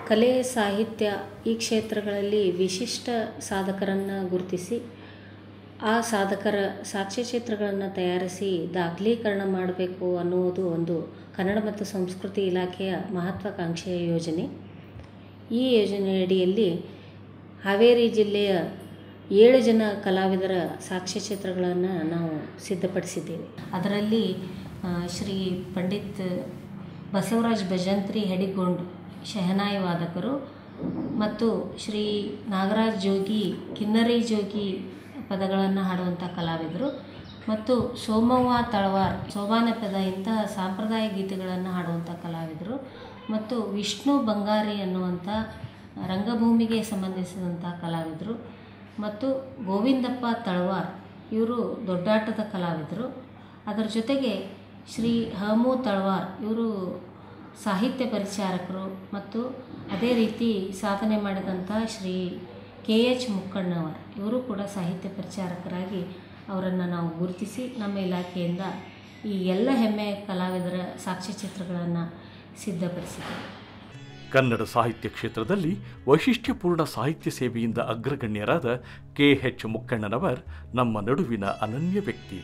ಕಲೆ ಸಾಹಿತ್ಯ ಈ ಕ್ಷೇತ್ರಗಳಲ್ಲಿ ವಿಶಿಷ್ಟ ಸಾಧಕರನ್ನು ಗುರುತಿಸಿ ಆ ಸಾಧಕರ ಸಾಕ್ಷ್ಯಚಿತ್ರಗಳನ್ನು ತಯಾರಿಸಿ ದಾಖಲೀಕರಣ ಮಾಡಬೇಕು ಅನ್ನುವುದು ಒಂದು ಕನ್ನಡ ಮತ್ತು ಸಂಸ್ಕೃತಿ ಇಲಾಖೆಯ ಮಹತ್ವಾಕಾಂಕ್ಷೆಯ ಯೋಜನೆ ಈ ಯೋಜನೆಯಡಿಯಲ್ಲಿ ಹಾವೇರಿ ಜಿಲ್ಲೆಯ ಏಳು ಜನ ಕಲಾವಿದರ ಸಾಕ್ಷ್ಯಚಿತ್ರಗಳನ್ನು ನಾವು ಸಿದ್ಧಪಡಿಸಿದ್ದೇವೆ ಅದರಲ್ಲಿ ಆ, ಶ್ರೀ ಪಂಡಿತ್ ಬಸವರಾಜ್ ಭಜಂತ್ರಿ ಹೆಡಿಗೊಂಡ್ ಶಹನಾಯಿ ವಾದಕರು ಮತ್ತು ಶ್ರೀ ನಾಗರಾಜ್ ಜೋಗಿ ಕಿನ್ನರಿ ಜೋಗಿ ಪದಗಳನ್ನು ಹಾಡುವಂಥ ಕಲಾವಿದರು ಮತ್ತು ಸೋಮವ್ವ ತಳವಾರ್ ಸೋಬಾನೆ ಪದ ಇಂತಹ ಸಾಂಪ್ರದಾಯ ಗೀತೆಗಳನ್ನು ಹಾಡುವಂಥ ಕಲಾವಿದರು ಮತ್ತು ವಿಷ್ಣು ಬಂಗಾರಿ ಅನ್ನುವಂಥ ರಂಗಭೂಮಿಗೆ ಸಂಬಂಧಿಸಿದಂಥ ಕಲಾವಿದರು ಮತ್ತು ಗೋವಿಂದಪ್ಪ ತಳವಾರ್ ಇವರು ದೊಡ್ಡಾಟದ ಕಲಾವಿದರು ಅದರ ಜೊತೆಗೆ ಶ್ರೀ ಹಮು ತಳವಾರ್ ಇವರು ಸಾಹಿತ್ಯ ಪರಿಚಾರಕರು ಮತ್ತು ಅದೇ ರೀತಿ ಸಾಧನೆ ಮಾಡಿದಂಥ ಶ್ರೀ ಕೆ ಎಚ್ ಮುಕ್ಕಣ್ಣವರ್ ಇವರು ಕೂಡ ಸಾಹಿತ್ಯ ಪರಿಚಾರಕರಾಗಿ ಅವರನ್ನು ನಾವು ಗುರುತಿಸಿ ನಮ್ಮ ಇಲಾಖೆಯಿಂದ ಈ ಎಲ್ಲ ಹೆಮ್ಮೆಯ ಕಲಾವಿದರ ಸಾಕ್ಷ್ಯಚಿತ್ರಗಳನ್ನು ಸಿದ್ಧಪಡಿಸಿದ್ದೇವೆ ಕನ್ನಡ ಸಾಹಿತ್ಯ ಕ್ಷೇತ್ರದಲ್ಲಿ ವೈಶಿಷ್ಟ್ಯಪೂರ್ಣ ಸಾಹಿತ್ಯ ಸೇವೆಯಿಂದ ಅಗ್ರಗಣ್ಯರಾದ ಕೆ ಎಚ್ ಮುಕ್ಕಣ್ಣನವರ್ ನಮ್ಮ ನಡುವಿನ ಅನನ್ಯ ವ್ಯಕ್ತಿ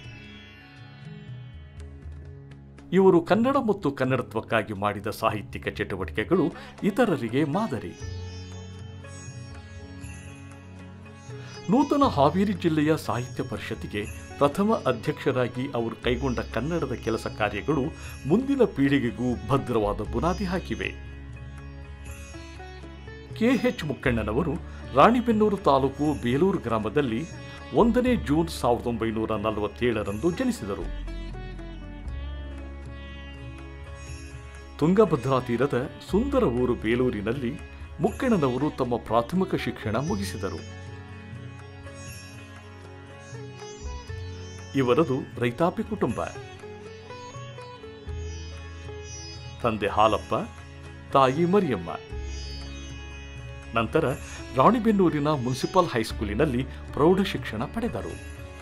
ಇವರು ಕನ್ನಡ ಮತ್ತು ಕನ್ನಡತ್ವಕ್ಕಾಗಿ ಮಾಡಿದ ಸಾಹಿತ್ಯಿಕ ಚಟುವಟಿಕೆಗಳು ಇತರರಿಗೆ ಮಾದರಿ ನೂತನ ಹಾವೇರಿ ಜಿಲ್ಲೆಯ ಸಾಹಿತ್ಯ ಪರಿಷತ್ತಿಗೆ ಪ್ರಥಮ ಅಧ್ಯಕ್ಷರಾಗಿ ಅವರು ಕೈಗೊಂಡ ಕನ್ನಡದ ಕೆಲಸ ಕಾರ್ಯಗಳು ಮುಂದಿನ ಪೀಳಿಗೆಗೂ ಭದ್ರವಾದ ಬುನಾದಿ ಹಾಕಿವೆ ಕೆಎಚ್ ಮುಕ್ಕಣ್ಣನವರು ರಾಣಿಬೆನ್ನೂರು ತಾಲೂಕು ಬೇಲೂರು ಗ್ರಾಮದಲ್ಲಿ ಒಂದನೇ ಜೂನ್ ಸಾವಿರದ ಒಂಬೈನೂರ ನಲವತ್ತೇಳರಂದು ಜನಿಸಿದರು ತುಂಗಭದ್ರಾ ತೀರದ ಸುಂದರ ಊರು ಬೇಲೂರಿನಲ್ಲಿ ಮುಕ್ಕಣ್ಣನವರು ತಮ್ಮ ಪ್ರಾಥಮಿಕ ಶಿಕ್ಷಣ ಮುಗಿಸಿದರು ಇವರದು ರೈತಾಪಿ ಕುಟುಂಬ ತಂದೆ ಹಾಲಪ್ಪ ತಾಯಿ ಮರಿಯಮ್ಮ ನಂತರ ರಾಣಿಬೆನ್ನೂರಿನ ಮುನ್ಸಿಪಲ್ ಹೈಸ್ಕೂಲಿನಲ್ಲಿ ಪ್ರೌಢ ಶಿಕ್ಷಣ ಪಡೆದರು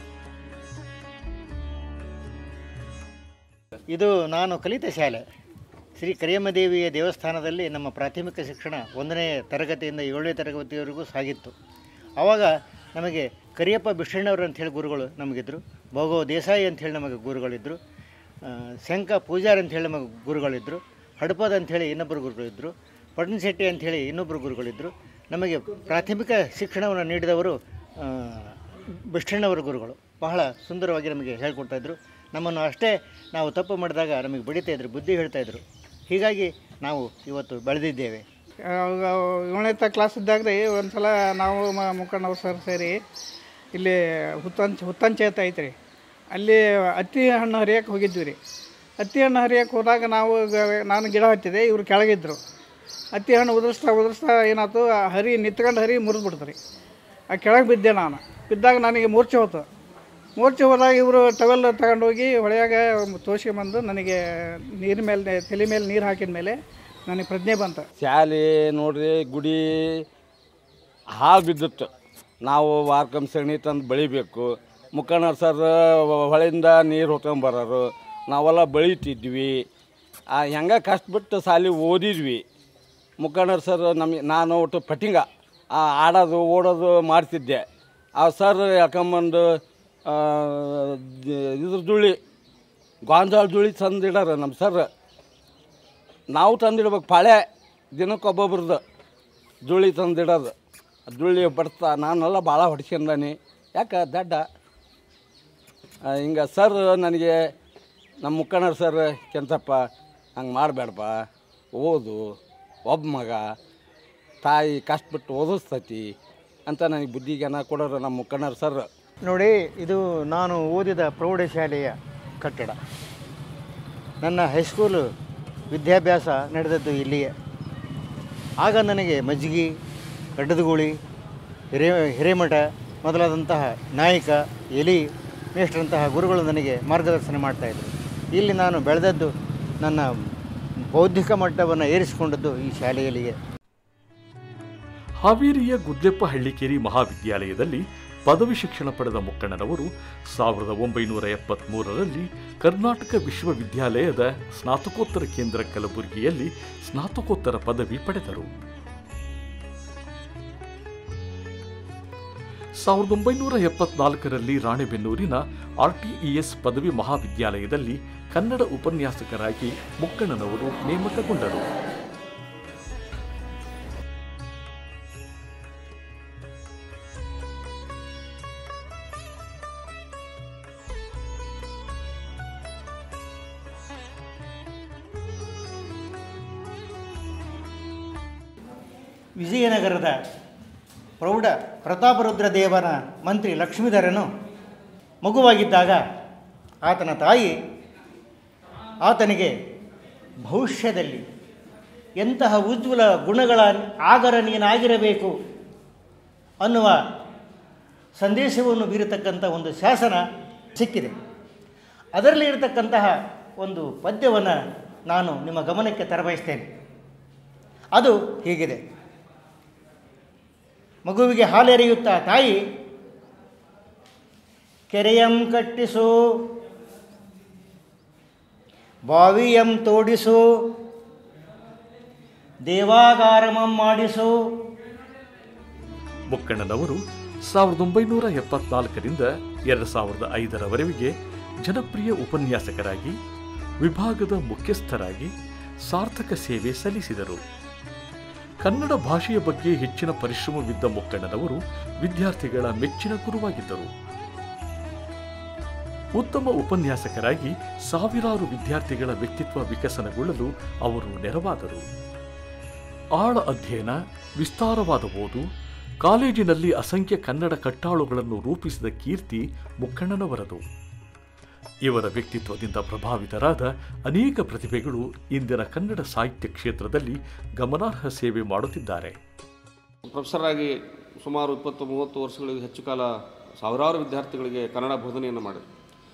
ಇದು ನಾನು ಕಲಿತ ಶಾಲೆ ಶ್ರೀ ಕರಿಯಮ್ಮದೇವಿಯ ದೇವಸ್ಥಾನದಲ್ಲಿ ನಮ್ಮ ಪ್ರಾಥಮಿಕ ಶಿಕ್ಷಣ ಒಂದನೇ ತರಗತಿಯಿಂದ ಏಳನೇ ತರಗತಿಯವರೆಗೂ ಸಾಗಿತ್ತು ಆವಾಗ ನಮಗೆ ಕರಿಯಪ್ಪ ಬಿಷ್ಟಣ್ಣವರು ಅಂಥೇಳಿ ಗುರುಗಳು ನಮಗಿದ್ದರು ಭೋಗೋ ದೇಸಾಯಿ ಅಂಥೇಳಿ ನಮಗೆ ಗುರುಗಳಿದ್ದರು ಆ, ಶಂಕ ಪೂಜಾರಿ ಅಂಥೇಳಿ ನಮಗೆ ಗುರುಗಳಿದ್ದರು ಹಡಪದ ಅಂಥೇಳಿ ಇನ್ನೊಬ್ಬರು ಗುರುಗಳಿದ್ದರು ಪಟ್ಟಣಶೆಟ್ಟಿ ಅಂಥೇಳಿ ಇನ್ನೊಬ್ಬರು ಗುರುಗಳಿದ್ದರು ನಮಗೆ ಪ್ರಾಥಮಿಕ ಶಿಕ್ಷಣವನ್ನು ನೀಡಿದವರು ಆ, ಬಿಷ್ಟಣ್ಣವರ ಗುರುಗಳು ಬಹಳ ಸುಂದರವಾಗಿ ನಮಗೆ ಹೇಳ್ಕೊಡ್ತಾಯಿದ್ರು ನಮ್ಮನ್ನು ಅಷ್ಟೇ ನಾವು ತಪ್ಪು ಮಾಡಿದಾಗ ನಮಗೆ ಬಡಿತಾ ಇದ್ರು ಬುದ್ಧಿ ಹೇಳ್ತಾ ಇದ್ರು ಹೀಗಾಗಿ ನಾವು ಇವತ್ತು ಬೆಳೆದಿದ್ದೇವೆ ಏಳನೇ ಕ್ಲಾಸ್ ಇದ್ದಾಗ ರೀ ಒಂದು ಸಲ ನಾವು ಮ- ಮುಖಂಡವ್ರು ಸರ್ ಸೇರಿ ಇಲ್ಲಿ ಹುತ್ತಂಚ ಹುತ್ತಂಚೇತ ಐತ್ರಿ ಅಲ್ಲಿ ಹತ್ತಿ ಹಣ್ಣು ಹರಿಯಕ್ಕೆ ಹೋಗಿದ್ವಿ ರೀ ಹತ್ತಿ ಹಣ್ಣು ಹರಿಯಕ್ಕೆ ಹೋದಾಗ ನಾವು ಗ- ನಾನು ಗಿಡ ಹತ್ತಿದೆ ಇವರು ಕೆಳಗಿದ್ರು ಹತ್ತಿ ಹಣ್ಣು ಉದುರಿಸ್ತಾ ಉದುರಿಸ್ತಾ ಏನಾಯ್ತು ಆ ಹರಿ ನಿಂತ್ಕೊಂಡು ಹರಿ ಮುರಿದು ಬಿಡ್ತು ರೀ ಆ ಕೆಳಗೆ ಬಿದ್ದೆ ನಾನು ಬಿದ್ದಾಗ ನನಗೆ ಮೂರ್ಛೆ ಹೋತು ಮೂರ್ಛೆ ಹೋದಾಗ ಇವರು ಟವೆಲ್ ತಗೊಂಡೋಗಿ ಹೊಳೆಯಾಗ ತೋರಿಸ್ಕೊಂಬಂದು ನನಗೆ ನೀರಿನ ಮೇಲೆ ತಲೆ ಮೇಲೆ ನೀರು ಹಾಕಿದ ಮೇಲೆ ನನಗೆ ಪ್ರಜ್ಞೆ ಬಂತು ಶಾಲೆ ನೋಡ್ರಿ ಗುಡಿ ಹಾಳು ಬಿದ್ದಿತ್ತು ನಾವು ವಾರ್ಕಮ್ ಸಗಣಿ ತಂದು ಬೆಳಿಬೇಕು ಮುಖಂಡ ಸರ್ ಹೊಳೆಯಿಂದ ನೀರು ಹೊತ್ಕೊಂಬರೋರು ನಾವೆಲ್ಲ ಬೆಳಿತಿದ್ವಿ ಆ ಹೆಂಗೆ ಕಷ್ಟಪಟ್ಟು ಸಾಲಿ ಓದಿದ್ವಿ ಮುಖಂಡರ್ ಸರ್ ನಮಗೆ ನಾನು ಒಟ್ಟು ಪಟ್ಟಿಂಗ ಆ ಆಡೋದು ಓಡೋದು ಮಾಡ್ತಿದ್ದೆ ಆ ಸರ್ ಯಾಕಂಬಂದು ಆ, ದ- ಇದ್ರ ದುಳಿ ಗಾಂಜಾಳ ದುಳಿ ತಂದಿಡಾರ ನಮ್ಮ ಸರ್ ನಾವು ತಂದಿಡ್ಬೇಕು ಪಾಳೆ ದಿನಕ್ಕೊಬ್ಬೊಬ್ರದ್ದು ಧೂಳಿ ತಂದಿಡೋದು ಧೂಳಿ ಬಡ್ತಾ ನಾನೆಲ್ಲ ಭಾಳ ಹೊಡ್ಸ್ಕೊಂಡಾನಿ ಯಾಕೆ ದಡ್ಡ ಆ, ಹಿಂಗೆ ಸರ್ ನನಗೆ ನಮ್ಮ ಮುಕ್ಕಣ್ಣರು ಸರ್ ಕೆಂಚಪ್ಪ ಹಂಗೆ ಮಾಡಬೇಡಪ್ಪ ಓದು ಒಬ್ಬ ಮಗ ತಾಯಿ ಕಷ್ಟಪಟ್ಟು ಓದಿಸ್ತೈತಿ ಅಂತ ನನಗೆ ಬುದ್ಧಿ ಜ್ಞಾನ ಕೊಡೋರು ನಮ್ಮ ಮುಕ್ಕಣ್ಣರು ಸರ್ ನೋಡಿ ಇದು ನಾನು ಓದಿದ ಪ್ರೌಢಶಾಲೆಯ ಕಟ್ಟಡ ನನ್ನ ಹೈಸ್ಕೂಲು ವಿದ್ಯಾಭ್ಯಾಸ ನಡೆದದ್ದು ಇಲ್ಲಿಯೇ ಆಗ ನನಗೆ ಮಜ್ಜಿಗೆ ಕಡ್ಡದಗೂಳಿ ಹಿರೇ ಹಿರೇಮಠ ಮೊದಲಾದಂತಹ ನಾಯಕ ಎಲಿ ಮೇಷ್ಟ್ರಂತಹ ಗುರುಗಳು ನನಗೆ ಮಾರ್ಗದರ್ಶನ ಮಾಡ್ತಾಯಿದ್ರು ಇಲ್ಲಿ ನಾನು ಬೆಳೆದದ್ದು ನನ್ನ ಬೌದ್ಧಿಕ ಮಟ್ಟವನ್ನು ಏರಿಸಿಕೊಂಡದ್ದು ಈ ಶಾಲೆಯಲ್ಲಿಯೇ ಹಾವೇರಿಯ ಗುದ್ಲೆಪ್ಪ ಹಳ್ಳಿಕೇರಿ ಮಹಾವಿದ್ಯಾಲಯದಲ್ಲಿ ಪದವಿ ಶಿಕ್ಷಣ ಪಡೆದ ಮುಕ್ಕಣ್ಣನವರು ಸಾವಿರದ ಒಂಬೈನೂರ ಎಪ್ಪತ್ತ್ಮೂರರಲ್ಲಿ ಕರ್ನಾಟಕ ವಿಶ್ವವಿದ್ಯಾಲಯದ ಸ್ನಾತಕೋತ್ತರ ಕೇಂದ್ರ ಕಲಬುರಗಿಯಲ್ಲಿ ಸ್ನಾತಕೋತ್ತರ ಪದವಿ ಪಡೆದರು ಸಾವಿರದ ಒಂಬೈನೂರ ಎಪ್ಪತ್ನಾಲ್ಕರಲ್ಲಿ ರಾಣೆಬೆನ್ನೂರಿನ ಆರ್ಟಿಇಎಸ್ ಪದವಿ ಮಹಾವಿದ್ಯಾಲಯದಲ್ಲಿ ಕನ್ನಡ ಉಪನ್ಯಾಸಕರಾಗಿ ಮುಕ್ಕಣ್ಣನವರು ನೇಮಕಗೊಂಡರು ವಿಜಯನಗರದ ಪ್ರೌಢ ಪ್ರತಾಪರುದ್ರ ದೇವನ ಮಂತ್ರಿ ಲಕ್ಷ್ಮೀಧರನು ಮಗುವಾಗಿದ್ದಾಗ ಆತನ ತಾಯಿ ಆತನಿಗೆ ಭವಿಷ್ಯದಲ್ಲಿ ಎಂತಹ ಉಜ್ವಲ ಗುಣಗಳ ಆಗರ ನೀನಾಗಿರಬೇಕು ಅನ್ನುವ ಸಂದೇಶವನ್ನು ಬೀರತಕ್ಕಂಥ ಒಂದು ಶಾಸನ ಸಿಕ್ಕಿದೆ ಅದರಲ್ಲಿ ಇರತಕ್ಕಂತಹ ಒಂದು ಪದ್ಯವನ್ನು ನಾನು ನಿಮ್ಮ ಗಮನಕ್ಕೆ ತರಬಯಸ್ತೇನೆ ಅದು ಹೀಗಿದೆ ಮಗುವಿಗೆ ಹಾಲೆರೆಯುತ್ತಾ ತಾಯಿ ಕೆರೆಯಂ ಕಟ್ಟಿಸು ಬಾವಿಯಂ ತೋಡಿಸು ದೇವಾಗಾರಮಂ ಮಾಡಿಸು ಮುಕ್ಕಣ್ಣನವರು ಸಾವಿರದ ಒಂಬೈನೂರ ಎಪ್ಪತ್ನಾಲ್ಕರಿಂದ ಎರಡು ಸಾವಿರದ ಐದರವರೆಗೆ ಜನಪ್ರಿಯ ಉಪನ್ಯಾಸಕರಾಗಿ ವಿಭಾಗದ ಮುಖ್ಯಸ್ಥರಾಗಿ ಸಾರ್ಥಕ ಸೇವೆ ಸಲ್ಲಿಸಿದರು ಕನ್ನಡ ಭಾಷೆಯ ಬಗ್ಗೆ ಹೆಚ್ಚಿನ ಪರಿಶ್ರಮವಿದ್ದ ಮುಕ್ಕಣ್ಣನವರು ವಿದ್ಯಾರ್ಥಿಗಳ ಮೆಚ್ಚಿನ ಗುರುವಾಗಿದ್ದರು ಉತ್ತಮ ಉಪನ್ಯಾಸಕರಾಗಿ ಸಾವಿರಾರು ವಿದ್ಯಾರ್ಥಿಗಳ ವ್ಯಕ್ತಿತ್ವ ವಿಕಸನಗೊಳ್ಳಲು ಅವರು ನೆರವಾದರು ಆಳ ಅಧ್ಯಯನ ವಿಸ್ತಾರವಾದ ಓದು ಕಾಲೇಜಿನಲ್ಲಿ ಅಸಂಖ್ಯ ಕನ್ನಡ ಕಟ್ಟಾಳುಗಳನ್ನು ರೂಪಿಸಿದ ಕೀರ್ತಿ ಮುಕ್ಕಣ್ಣನವರದು ಇವರ ವ್ಯಕ್ತಿತ್ವದಿಂದ ಪ್ರಭಾವಿತರಾದ ಅನೇಕ ಪ್ರತಿಭೆಗಳು ಇಂದಿನ ಕನ್ನಡ ಸಾಹಿತ್ಯ ಕ್ಷೇತ್ರದಲ್ಲಿ ಗಮನಾರ್ಹ ಸೇವೆ ಮಾಡುತ್ತಿದ್ದಾರೆ ಪ್ರೊಫೆಸರ್ ಆಗಿ ಸುಮಾರು ಇಪ್ಪತ್ತು ಮೂವತ್ತು ವರ್ಷಗಳಿಗೆ ಹೆಚ್ಚು ಕಾಲ ಸಾವಿರಾರು ವಿದ್ಯಾರ್ಥಿಗಳಿಗೆ ಕನ್ನಡ ಬೋಧನೆಯನ್ನು ಮಾಡಿದರು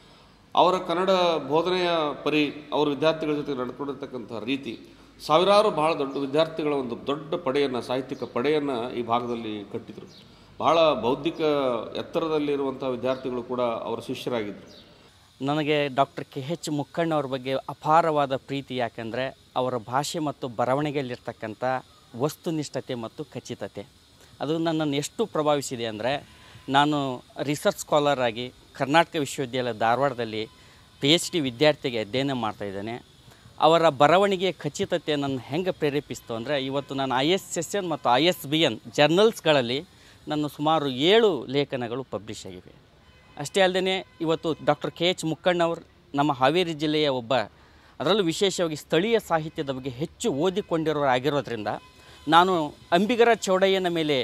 ಅವರ ಕನ್ನಡ ಬೋಧನೆಯ ಪರಿ ಅವರ ವಿದ್ಯಾರ್ಥಿಗಳ ಜೊತೆ ನಡ್ಕೊಂಡಿರ್ತಕ್ಕಂಥ ರೀತಿ ಸಾವಿರಾರು ಬಹಳ ದೊಡ್ಡ ವಿದ್ಯಾರ್ಥಿಗಳ ಒಂದು ದೊಡ್ಡ ಪಡೆಯನ್ನು ಸಾಹಿತ್ಯಿಕ ಪಡೆಯನ್ನು ಈ ಭಾಗದಲ್ಲಿ ಕಟ್ಟಿದರು ಬಹಳ ಬೌದ್ಧಿಕ ಎತ್ತರದಲ್ಲಿರುವಂಥ ವಿದ್ಯಾರ್ಥಿಗಳು ಕೂಡ ಅವರ ಶಿಷ್ಯರಾಗಿದ್ದರು ನನಗೆ ಡಾಕ್ಟರ್ ಕೆ ಎಚ್ ಮುಕ್ಕಣ್ಣವ್ರ ಬಗ್ಗೆ ಅಪಾರವಾದ ಪ್ರೀತಿ ಯಾಕಂದರೆ ಅವರ ಭಾಷೆ ಮತ್ತು ಬರವಣಿಗೆಯಲ್ಲಿರ್ತಕ್ಕಂಥ ವಸ್ತುನಿಷ್ಠತೆ ಮತ್ತು ಖಚಿತತೆ ಅದು ನನ್ನನ್ನು ಎಷ್ಟು ಪ್ರಭಾವಿಸಿದೆ ಅಂದರೆ ನಾನು ರಿಸರ್ಚ್ ಸ್ಕಾಲರ್ ಆಗಿ ಕರ್ನಾಟಕ ವಿಶ್ವವಿದ್ಯಾಲಯ ಧಾರವಾಡದಲ್ಲಿ ಪಿ ಎಚ್ ಡಿ ವಿದ್ಯಾರ್ಥಿಗೆ ಅಧ್ಯಯನ ಮಾಡ್ತಾಯಿದ್ದೇನೆ ಅವರ ಬರವಣಿಗೆ ಖಚಿತತೆ ನನ್ನ ಹೆಂಗೆ ಪ್ರೇರೇಪಿಸ್ತು ಅಂದರೆ ಇವತ್ತು ನಾನು ಐ ಎಸ್ ಎಸ್ ಎನ್ ಮತ್ತು ಐ ಎಸ್ ಬಿ ಎನ್ ಜರ್ನಲ್ಸ್ಗಳಲ್ಲಿ ನನ್ನ ಸುಮಾರು ಏಳು ಲೇಖನಗಳು ಪಬ್ಲಿಷ್ ಆಗಿವೆ ಅಷ್ಟೇ ಅಲ್ಲದೆ ಇವತ್ತು ಡಾಕ್ಟರ್ ಕೆ ಎಚ್ ಮುಕ್ಕಣ್ಣವ್ರು ನಮ್ಮ ಹಾವೇರಿ ಜಿಲ್ಲೆಯ ಒಬ್ಬ ಅದರಲ್ಲೂ ವಿಶೇಷವಾಗಿ ಸ್ಥಳೀಯ ಸಾಹಿತ್ಯದ ಬಗ್ಗೆ ಹೆಚ್ಚು ಓದಿಕೊಂಡಿರೋರು ಆಗಿರೋದ್ರಿಂದ ನಾನು ಅಂಬಿಗರ ಚೌಡಯ್ಯನ ಮೇಲೆ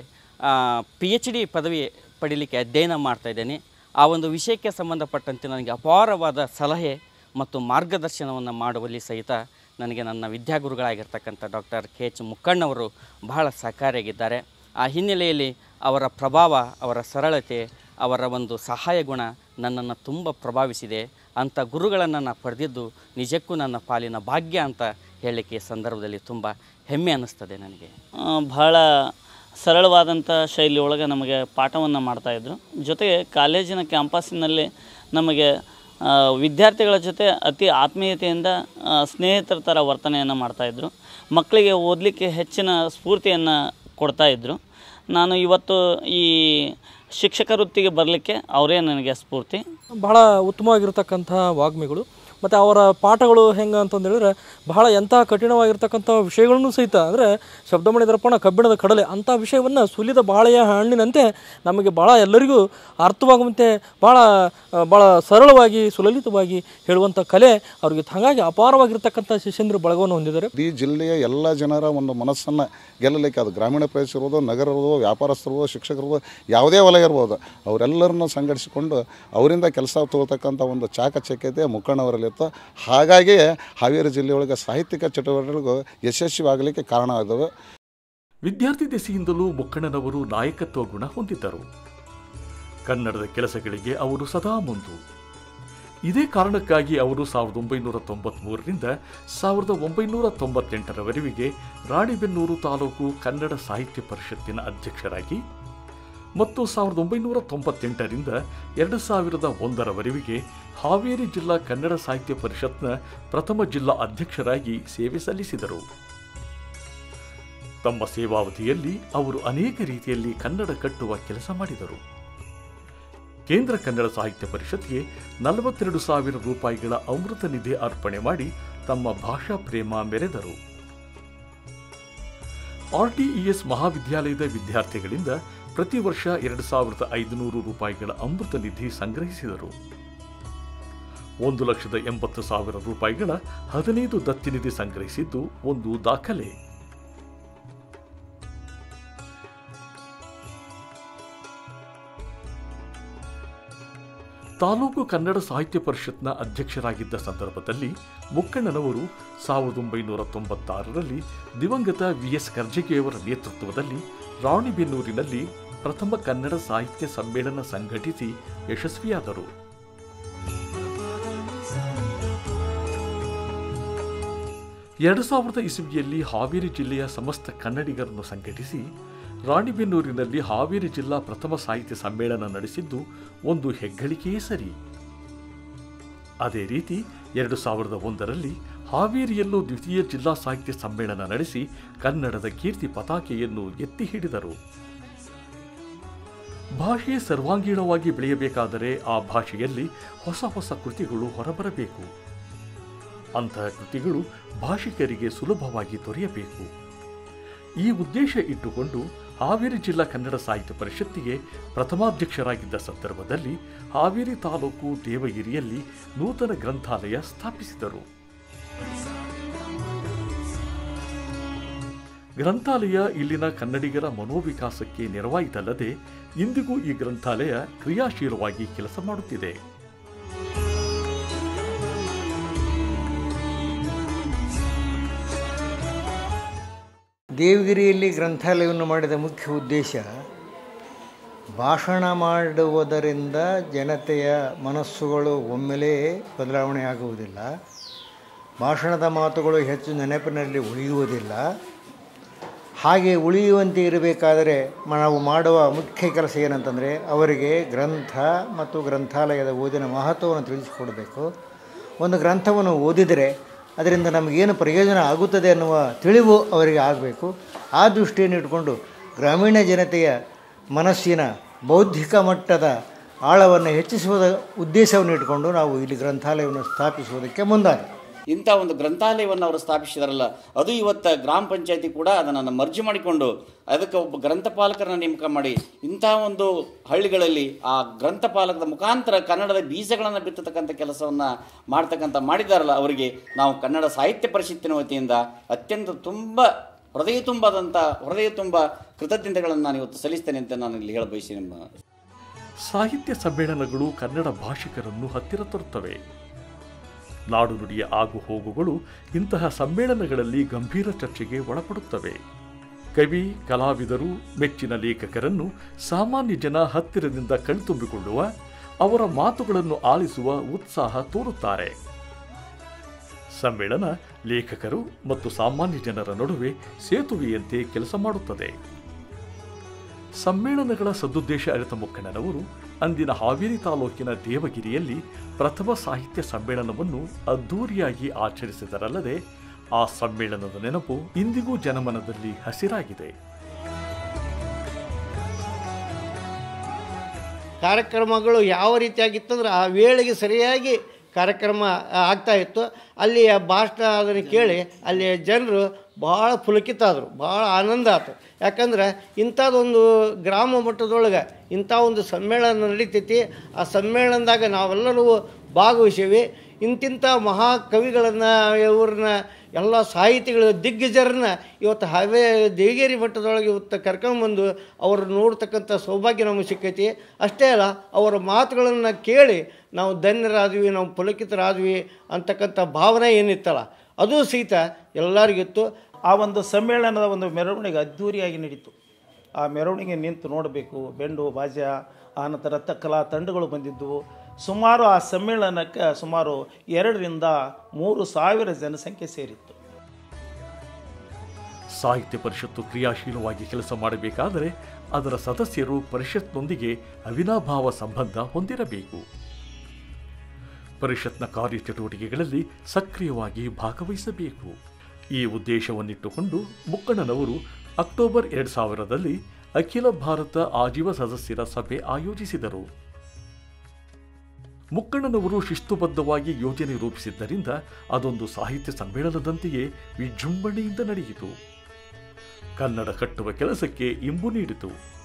ಪಿ ಎಚ್ ಡಿ ಪದವಿ ಪಡೀಲಿಕ್ಕೆ ಅಧ್ಯಯನ ಮಾಡ್ತಾಯಿದ್ದೇನೆ ಆ ಒಂದು ವಿಷಯಕ್ಕೆ ಸಂಬಂಧಪಟ್ಟಂತೆ ನನಗೆ ಅಪಾರವಾದ ಸಲಹೆ ಮತ್ತು ಮಾರ್ಗದರ್ಶನವನ್ನು ಮಾಡುವಲ್ಲಿ ಸಹಿತ ನನಗೆ ನನ್ನ ವಿದ್ಯಾಗುರುಗಳಾಗಿರ್ತಕ್ಕಂಥ ಡಾಕ್ಟರ್ ಕೆ ಎಚ್ ಮುಕ್ಕಣ್ಣವರು ಬಹಳ ಸಹಕಾರಿಯಾಗಿದ್ದಾರೆ ಆ ಹಿನ್ನೆಲೆಯಲ್ಲಿ ಅವರ ಪ್ರಭಾವ ಅವರ ಸರಳತೆ ಅವರ ಒಂದು ಸಹಾಯ ಗುಣ ನನ್ನನ್ನು ತುಂಬ ಪ್ರಭಾವಿಸಿದೆ ಅಂಥ ಗುರುಗಳನ್ನು ನಾನು ಪಡೆದಿದ್ದು ನಿಜಕ್ಕೂ ನನ್ನ ಪಾಲಿನ ಭಾಗ್ಯ ಅಂತ ಹೇಳಲಿಕ್ಕೆ ಈ ಸಂದರ್ಭದಲ್ಲಿ ತುಂಬ ಹೆಮ್ಮೆ ಅನ್ನಿಸ್ತದೆ ನನಗೆ ಆ, ಬಹಳ ಸರಳವಾದಂಥ ಶೈಲಿಯೊಳಗೆ ನಮಗೆ ಪಾಠವನ್ನು ಮಾಡ್ತಾಯಿದ್ರು ಜೊತೆಗೆ ಕಾಲೇಜಿನ ಕ್ಯಾಂಪಸ್ಸಿನಲ್ಲಿ ನಮಗೆ ಆ, ವಿದ್ಯಾರ್ಥಿಗಳ ಜೊತೆ ಅತಿ ಆತ್ಮೀಯತೆಯಿಂದ ಆ, ಸ್ನೇಹಿತರ ಥರ ವರ್ತನೆಯನ್ನು ಮಾಡ್ತಾಯಿದ್ರು ಮಕ್ಕಳಿಗೆ ಓದಲಿಕ್ಕೆ ಹೆಚ್ಚಿನ ಸ್ಫೂರ್ತಿಯನ್ನು ಕೊಡ್ತಾಯಿದ್ರು ನಾನು ಇವತ್ತು ಈ ಶಿಕ್ಷಕ ವೃತ್ತಿಗೆ ಬರಲಿಕ್ಕೆ ಅವರೇ ನನಗೆ ಸ್ಫೂರ್ತಿ ಬಹಳ ಉತ್ತಮವಾಗಿರ್ತಕ್ಕಂಥ ವಾಗ್ಮಿಗಳು ಮತ್ತು ಅವರ ಪಾಠಗಳು ಹೆಂಗೆ ಅಂತಂದೇಳಿದ್ರೆ ಬಹಳ ಎಂಥ ಕಠಿಣವಾಗಿರ್ತಕ್ಕಂಥ ವಿಷಯಗಳನ್ನು ಸಹಿತ ಅಂದರೆ ಶಬ್ದಮಣಿ ದರ್ಪಣ ಕಬ್ಬಿಣದ ಕಡಲೆ ಅಂಥ ವಿಷಯವನ್ನು ಸುಲಿದ ಬಾಳೆಯ ಹಣ್ಣಿನಂತೆ ನಮಗೆ ಭಾಳ ಎಲ್ಲರಿಗೂ ಅರ್ಥವಾಗುವಂತೆ ಭಾಳ ಭಾಳ ಸರಳವಾಗಿ ಸುಲಲಿತವಾಗಿ ಹೇಳುವಂಥ ಕಲೆ ಅವ್ರಿಗೆ ಹಾಗಾಗಿ ಅಪಾರವಾಗಿರ್ತಕ್ಕಂಥ ಶಿಷ್ಯಂದ್ರ ಬಳಗವನ್ನು ಹೊಂದಿದ್ದಾರೆ ಇಡೀ ಜಿಲ್ಲೆಯ ಎಲ್ಲ ಜನರ ಒಂದು ಮನಸ್ಸನ್ನು ಗೆಲ್ಲಲಿಕ್ಕೆ ಅದು ಗ್ರಾಮೀಣ ಪ್ರದೇಶ ಇರ್ಬೋದು ನಗರ ಇರ್ಬೋದು ವ್ಯಾಪಾರಸ್ಥರು ಶಿಕ್ಷಕರು ಯಾವುದೇ ವಲಯ ಇರ್ಬೋದು ಅವರೆಲ್ಲರನ್ನು ಸಂಘಟಿಸಿಕೊಂಡು ಅವರಿಂದ ಕೆಲಸ ತಗೋತಕ್ಕಂಥ ಒಂದು ಚಾಕಚಕ್ಯತೆ ಮುಖಂಡವರಲ್ಲಿತ್ತು ಹಾಗಾಗಿ ಹಾವೇರಿ ಜಿಲ್ಲೆಯೊಳಗೆ ಸಾಹಿತ್ಯಿಕ ಚಟುವಟಿಕೆಗಳು ಯಶಸ್ವಿಯಾಗಲಿಕ್ಕೆ ಕಾರಣ ಆದವು ವಿದ್ಯಾರ್ಥಿ ದೆಸೆಯಿಂದಲೂ ಮುಕ್ಕಣ್ಣನವರು ನಾಯಕತ್ವ ಗುಣ ಹೊಂದಿದ್ದರು ಕನ್ನಡದ ಕೆಲಸಗಳಿಗೆ ಅವರು ಸದಾ ಮುಂದು ಇದೇ ಕಾರಣಕ್ಕಾಗಿ ಅವರು ಸಾವಿರದ ಒಂಬೈನೂರ ತೊಂಬತ್ಮೂರರಿಂದ ಸಾವಿರದ ಒಂಬೈನೂರ ತೊಂಬತ್ತೆಂಟರವರೆಗೆ ರಾಣಿಬೆನ್ನೂರು ತಾಲೂಕು ಕನ್ನಡ ಸಾಹಿತ್ಯ ಪರಿಷತ್ತಿನ ಅಧ್ಯಕ್ಷರಾಗಿ ಮತ್ತು ಸಾವಿರದ ಒಂಬೈನೂರ ತೊಂಬತ್ತೆಂಟರಿಂದ ಎರಡು ಸಾವಿರದ ಒಂದರವರೆಗೆ ಹಾವೇರಿ ಜಿಲ್ಲಾ ಕನ್ನಡ ಸಾಹಿತ್ಯ ಪರಿಷತ್ನ ಪ್ರಥಮ ಜಿಲ್ಲಾ ಅಧ್ಯಕ್ಷರಾಗಿ ಸೇವೆ ಸಲ್ಲಿಸಿದರು ತಮ್ಮ ಸೇವಾವಧಿಯಲ್ಲಿ ಅವರು ಅನೇಕ ರೀತಿಯಲ್ಲಿ ಕನ್ನಡ ಕಟ್ಟುವ ಕೆಲಸ ಮಾಡಿದರು ಕೇಂದ್ರ ಕನ್ನಡ ಸಾಹಿತ್ಯ ಪರಿಷತ್ಗೆ ನಲವತ್ತೆರಡು ಸಾವಿರ ರೂಪಾಯಿಗಳ ಅಮೃತ ನಿಧಿ ಅರ್ಪಣೆ ಮಾಡಿ ತಮ್ಮ ಭಾಷಾ ಪ್ರೇಮ ಮೆರೆದರು ಆರ್ಟಿಇಎಸ್ ಮಹಾವಿದ್ಯಾಲಯದ ವಿದ್ಯಾರ್ಥಿಗಳಿಂದ ಪ್ರತಿ ವರ್ಷ ಎರಡು ಸಾವಿರದ ಐದುನೂರು ರೂಪಾಯಿಗಳ ಅಮೃತ ನಿಧಿ ಸಂಗ್ರಹಿಸಿದರು ಒಂದು ಲಕ್ಷದ ಎಂಬತ್ತು ಸಾವಿರ ರೂಪಾಯಿಗಳ ಹದಿನೈದು ದತ್ತಿ ನಿಧಿ ಸಂಗ್ರಹಿಸಿದ್ದು ಒಂದು ದಾಖಲೆ ತಾಲೂಕು ಕನ್ನಡ ಸಾಹಿತ್ಯ ಪರಿಷತ್ನ ಅಧ್ಯಕ್ಷರಾಗಿದ್ದ ಸಂದರ್ಭದಲ್ಲಿ ಮುಕ್ಕಣ್ಣನವರು ಸಾವಿರದ ಒಂಬೈನೂರ ತೊಂಬತ್ತಾರರಲ್ಲಿ ದಿವಂಗತ ವಿ ಎಸ್ ಕರ್ಜಗಿಯವರ ನೇತೃತ್ವದಲ್ಲಿ ರಾಣಿಬೆನ್ನೂರಿನಲ್ಲಿ ಪ್ರಥಮ ಕನ್ನಡ ಸಾಹಿತ್ಯ ಸಮ್ಮೇಳನ ಸಂಘಟಿಸಿ ಯಶಸ್ವಿಯಾದರು ಎರಡು ಸಾವಿರದ ಇಸವಿಯಲ್ಲಿ ಹಾವೇರಿ ಜಿಲ್ಲೆಯ ಸಮಸ್ತ ಕನ್ನಡಿಗರನ್ನು ಸಂಘಟಿಸಿ ರಾಣಿಬೆನ್ನೂರಿನಲ್ಲಿ ಹಾವೇರಿ ಜಿಲ್ಲಾ ಪ್ರಥಮ ಸಾಹಿತ್ಯ ಸಮ್ಮೇಳನ ನಡೆಸಿದ್ದು ಒಂದು ಹೆಗ್ಗಳಿಕೆಯೇ ಸರಿ ಅದೇ ರೀತಿ ಎರಡು ಸಾವಿರದ ಒಂದರಲ್ಲಿ ಹಾವೇರಿಯಲ್ಲೂ ದ್ವಿತೀಯ ಜಿಲ್ಲಾ ಸಾಹಿತ್ಯ ಸಮ್ಮೇಳನ ನಡೆಸಿ ಕನ್ನಡದ ಕೀರ್ತಿ ಪತಾಕೆಯನ್ನು ಎತ್ತಿ ಹಿಡಿದರು ಭಾಷೆ ಸರ್ವಾಂಗೀಣವಾಗಿ ಬೆಳೆಯಬೇಕಾದರೆ ಆ ಭಾಷೆಯಲ್ಲಿ ಹೊಸ ಹೊಸ ಕೃತಿಗಳು ಹೊರಬರಬೇಕು ಅಂತಹ ಕೃತಿಗಳು ಭಾಷಿಕರಿಗೆ ಸುಲಭವಾಗಿ ದೊರೆಯಬೇಕು ಈ ಉದ್ದೇಶ ಇಟ್ಟುಕೊಂಡು ಹಾವೇರಿ ಜಿಲ್ಲಾ ಕನ್ನಡ ಸಾಹಿತ್ಯ ಪರಿಷತ್ತಿಗೆ ಪ್ರಥಮಾಧ್ಯಕ್ಷರಾಗಿದ್ದ ಸಂದರ್ಭದಲ್ಲಿ ಹಾವೇರಿ ತಾಲೂಕು ದೇವಗಿರಿಯಲ್ಲಿ ನೂತನ ಗ್ರಂಥಾಲಯ ಸ್ಥಾಪಿಸಿದರು ಗ್ರಂಥಾಲಯ ಇಲ್ಲಿನ ಕನ್ನಡಿಗರ ಮನೋವಿಕಾಸಕ್ಕೆ ನೆರವಾಯಿತಲ್ಲದೆ ಇಂದಿಗೂ ಈ ಗ್ರಂಥಾಲಯ ಕ್ರಿಯಾಶೀಲವಾಗಿ ಕೆಲಸ ಮಾಡುತ್ತಿದೆ ದೇವಗಿರಿಯಲ್ಲಿ ಗ್ರಂಥಾಲಯವನ್ನು ಮಾಡಿದ ಮುಖ್ಯ ಉದ್ದೇಶ ಭಾಷಣ ಮಾಡುವುದರಿಂದ ಜನತೆಯ ಮನಸ್ಸುಗಳು ಒಮ್ಮೆಲೇ ಬದಲಾವಣೆ ಆಗುವುದಿಲ್ಲ ಭಾಷಣದ ಮಾತುಗಳು ಹೆಚ್ಚು ನೆನಪಿನಲ್ಲಿ ಉಳಿಯುವುದಿಲ್ಲ ಹಾಗೆ ಉಳಿಯುವಂತೆ ಇರಬೇಕಾದರೆ ನಾವು ಮಾಡುವ ಮುಖ್ಯ ಕೆಲಸ ಏನಂತಂದರೆ ಅವರಿಗೆ ಗ್ರಂಥ ಮತ್ತು ಗ್ರಂಥಾಲಯದ ಓದಿನ ಮಹತ್ವವನ್ನು ತಿಳಿಸಿಕೊಡಬೇಕು ಒಂದು ಗ್ರಂಥವನ್ನು ಓದಿದರೆ ಅದರಿಂದ ನಮಗೇನು ಪ್ರಯೋಜನ ಆಗುತ್ತದೆ ಅನ್ನುವ ತಿಳಿವು ಅವರಿಗೆ ಆಗಬೇಕು ಆ ದೃಷ್ಟಿಯನ್ನು ಇಟ್ಕೊಂಡು ಗ್ರಾಮೀಣ ಜನತೆಯ ಮನಸ್ಸಿನ ಬೌದ್ಧಿಕ ಮಟ್ಟದ ಆಳವನ್ನು ಹೆಚ್ಚಿಸುವ ಉದ್ದೇಶವನ್ನು ಇಟ್ಕೊಂಡು ನಾವು ಇಲ್ಲಿ ಗ್ರಂಥಾಲಯವನ್ನು ಸ್ಥಾಪಿಸುವುದಕ್ಕೆ ಮುಂದಾದ ಇಂಥ ಒಂದು ಗ್ರಂಥಾಲಯವನ್ನು ಅವರು ಸ್ಥಾಪಿಸಿದಾರಲ್ಲ ಅದು ಇವತ್ತು ಗ್ರಾಮ ಪಂಚಾಯತಿ ಕೂಡ ಅದನ್ನು ಮರ್ಜಿ ಮಾಡಿಕೊಂಡು ಅದಕ್ಕೆ ಒಬ್ಬ ಗ್ರಂಥಪಾಲಕರನ್ನ ನೇಮಕ ಮಾಡಿ ಇಂಥ ಒಂದು ಹಳ್ಳಿಗಳಲ್ಲಿ ಆ ಗ್ರಂಥಪಾಲಕದ ಮುಖಾಂತರ ಕನ್ನಡದ ಬೀಜಗಳನ್ನು ಬಿತ್ತತಕ್ಕಂಥ ಕೆಲಸವನ್ನು ಮಾಡ್ತಕ್ಕಂಥ ಮಾಡಿದಾರಲ್ಲ ಅವರಿಗೆ ನಾವು ಕನ್ನಡ ಸಾಹಿತ್ಯ ಪರಿಷತ್ತಿನ ವತಿಯಿಂದ ಅತ್ಯಂತ ತುಂಬ ಹೃದಯ ತುಂಬಾದಂಥ ಹೃದಯ ತುಂಬ ಕೃತಜ್ಞತೆಗಳನ್ನು ನಾನು ಇವತ್ತು ಸಲ್ಲಿಸ್ತೇನೆ ಅಂತ ನಾನು ಇಲ್ಲಿ ಹೇಳ ಬಯಸಿ ನಿಮ್ಮ ಸಾಹಿತ್ಯ ಸಮ್ಮೇಳನಗಳು ಕನ್ನಡ ಭಾಷಿಕರನ್ನು ಹತ್ತಿರ ತರುತ್ತವೆ ನಾಡು ನುಡಿಯ ಆಗು ಹೋಗುಗಳು ಇಂತಹ ಸಮ್ಮೇಳನಗಳಲ್ಲಿ ಗಂಭೀರ ಚರ್ಚೆಗೆ ಒಳಪಡುತ್ತವೆ ಕವಿ ಕಲಾವಿದರು ಮೆಚ್ಚಿನ ಲೇಖಕರನ್ನು ಸಾಮಾನ್ಯ ಜನ ಹತ್ತಿರದಿಂದ ಕಣ್ತುಂಬಿಕೊಳ್ಳುವ ಅವರ ಮಾತುಗಳನ್ನು ಆಲಿಸುವ ಉತ್ಸಾಹ ತೋರುತ್ತಾರೆ ಸಮ್ಮೇಳನ ಲೇಖಕರು ಮತ್ತು ಸಾಮಾನ್ಯ ಜನರ ನಡುವೆ ಸೇತುವೆಯಂತೆ ಕೆಲಸ ಮಾಡುತ್ತದೆ ಸಮ್ಮೇಳನಗಳ ಸದುದ್ದೇಶ ಅರಿತ ಮುಕ್ಕಣ್ಣನವರು ಅಂದಿನ ಹಾವೇರಿ ತಾಲೂಕಿನ ದೇವಗಿರಿಯಲ್ಲಿ ಪ್ರಥಮ ಸಾಹಿತ್ಯ ಸಮ್ಮೇಳನವನ್ನು ಅದ್ಧೂರಿಯಾಗಿ ಆಚರಿಸಿದರಲ್ಲದೆ ಆ ಸಮ್ಮೇಳನದ ನೆನಪು ಇಂದಿಗೂ ಜನಮನದಲ್ಲಿ ಹಸಿರಾಗಿದೆ ಕಾರ್ಯಕ್ರಮಗಳು ಯಾವ ರೀತಿಯಾಗಿತ್ತಂದ್ರೆ ಆ ವೇಳೆಗೆ ಸರಿಯಾಗಿ ಕಾರ್ಯಕ್ರಮ ಆಗ್ತಾ ಇತ್ತು ಅಲ್ಲಿಯ ಭಾಷಣ ಅದನ್ನು ಕೇಳಿ ಅಲ್ಲಿಯ ಜನರು ಭಾಳ ಪುಲಕಿತ ಆದರು ಭಾಳ ಆನಂದ ಆಯ್ತು ಯಾಕಂದ್ರೆ ಇಂಥದ್ದೊಂದು ಗ್ರಾಮ ಮಟ್ಟದೊಳಗೆ ಇಂಥ ಒಂದು ಸಮ್ಮೇಳನ ನಡೀತೈತಿ ಆ ಸಮ್ಮೇಳನದಾಗ ನಾವೆಲ್ಲರೂ ಭಾಗವಹಿಸೀವಿ ಇಂತಿಂಥ ಮಹಾಕವಿಗಳನ್ನು ಇವ್ರನ್ನ ಎಲ್ಲ ಸಾಹಿತಿಗಳ ದಿಗ್ಗಜರನ್ನ ಇವತ್ತು ಹಾವೇ ದೇಗೇರಿ ಮಟ್ಟದೊಳಗೆ ಇವತ್ತು ಕರ್ಕೊಂಬಂದು ಅವರು ನೋಡ್ತಕ್ಕಂಥ ಸೌಭಾಗ್ಯ ನಮಗೆ ಸಿಕ್ಕೈತಿ ಅಷ್ಟೇ ಅಲ್ಲ ಅವರ ಮಾತುಗಳನ್ನು ಕೇಳಿ ನಾವು ಧನ್ಯರಾದ್ವಿ ನಾವು ಪುಲಕಿತರಾದ್ವಿ ಅಂತಕ್ಕಂಥ ಭಾವನೆ ಏನಿತ್ತಲ್ಲ ಅದು ಸಹಿತ ಎಲ್ಲರಿಗಿತ್ತು ಆ ಒಂದು ಸಮ್ಮೇಳನದ ಒಂದು ಮೆರವಣಿಗೆ ಅದ್ಧೂರಿಯಾಗಿ ನಡೀತು ಆ ಮೆರವಣಿಗೆ ನಿಂತು ನೋಡಬೇಕು ಬೆಂಡು ಬಾಜ ಆನಂತರ ತ ಕಲಾ ತಂಡಗಳು ಬಂದಿದ್ದವು ಸುಮಾರು ಆ ಸಮ್ಮೇಳನಕ್ಕೆ ಸುಮಾರು ಎರಡರಿಂದ ಮೂರು ಸಾವಿರ ಜನಸಂಖ್ಯೆ ಸೇರಿತ್ತು ಸಾಹಿತ್ಯ ಪರಿಷತ್ತು ಕ್ರಿಯಾಶೀಲವಾಗಿ ಕೆಲಸ ಮಾಡಬೇಕಾದರೆ ಅದರ ಸದಸ್ಯರು ಪರಿಷತ್ನೊಂದಿಗೆ ಅವಿನಾಭಾವ ಸಂಬಂಧ ಹೊಂದಿರಬೇಕು ಪರಿಷತ್ನ ಕಾರ್ಯಚಟುವಟಿಕೆಗಳಲ್ಲಿ ಸಕ್ರಿಯವಾಗಿ ಭಾಗವಹಿಸಬೇಕು ಈ ಉದ್ದೇಶವನ್ನಿಟ್ಟುಕೊಂಡು ಮುಕ್ಕಣ್ಣನವರು ಅಕ್ಟೋಬರ್ ಎರಡು ಸಾವಿರದಲ್ಲಿ ಅಖಿಲ ಭಾರತ ಆಜೀವ ಸದಸ್ಯರ ಸಭೆ ಆಯೋಜಿಸಿದರು ಮುಕ್ಕಣ್ಣನವರು ಶಿಸ್ತುಬದ್ಧವಾಗಿ ಯೋಜನೆ ರೂಪಿಸಿದ್ದರಿಂದ ಅದೊಂದು ಸಾಹಿತ್ಯ ಸಮ್ಮೇಳನದಂತೆಯೇ ವಿಜೃಂಭಣೆಯಿಂದ ನಡೆಯಿತು ಕನ್ನಡ ಕಟ್ಟುವ ಕೆಲಸಕ್ಕೆ ಇಂಬು ನೀಡಿತು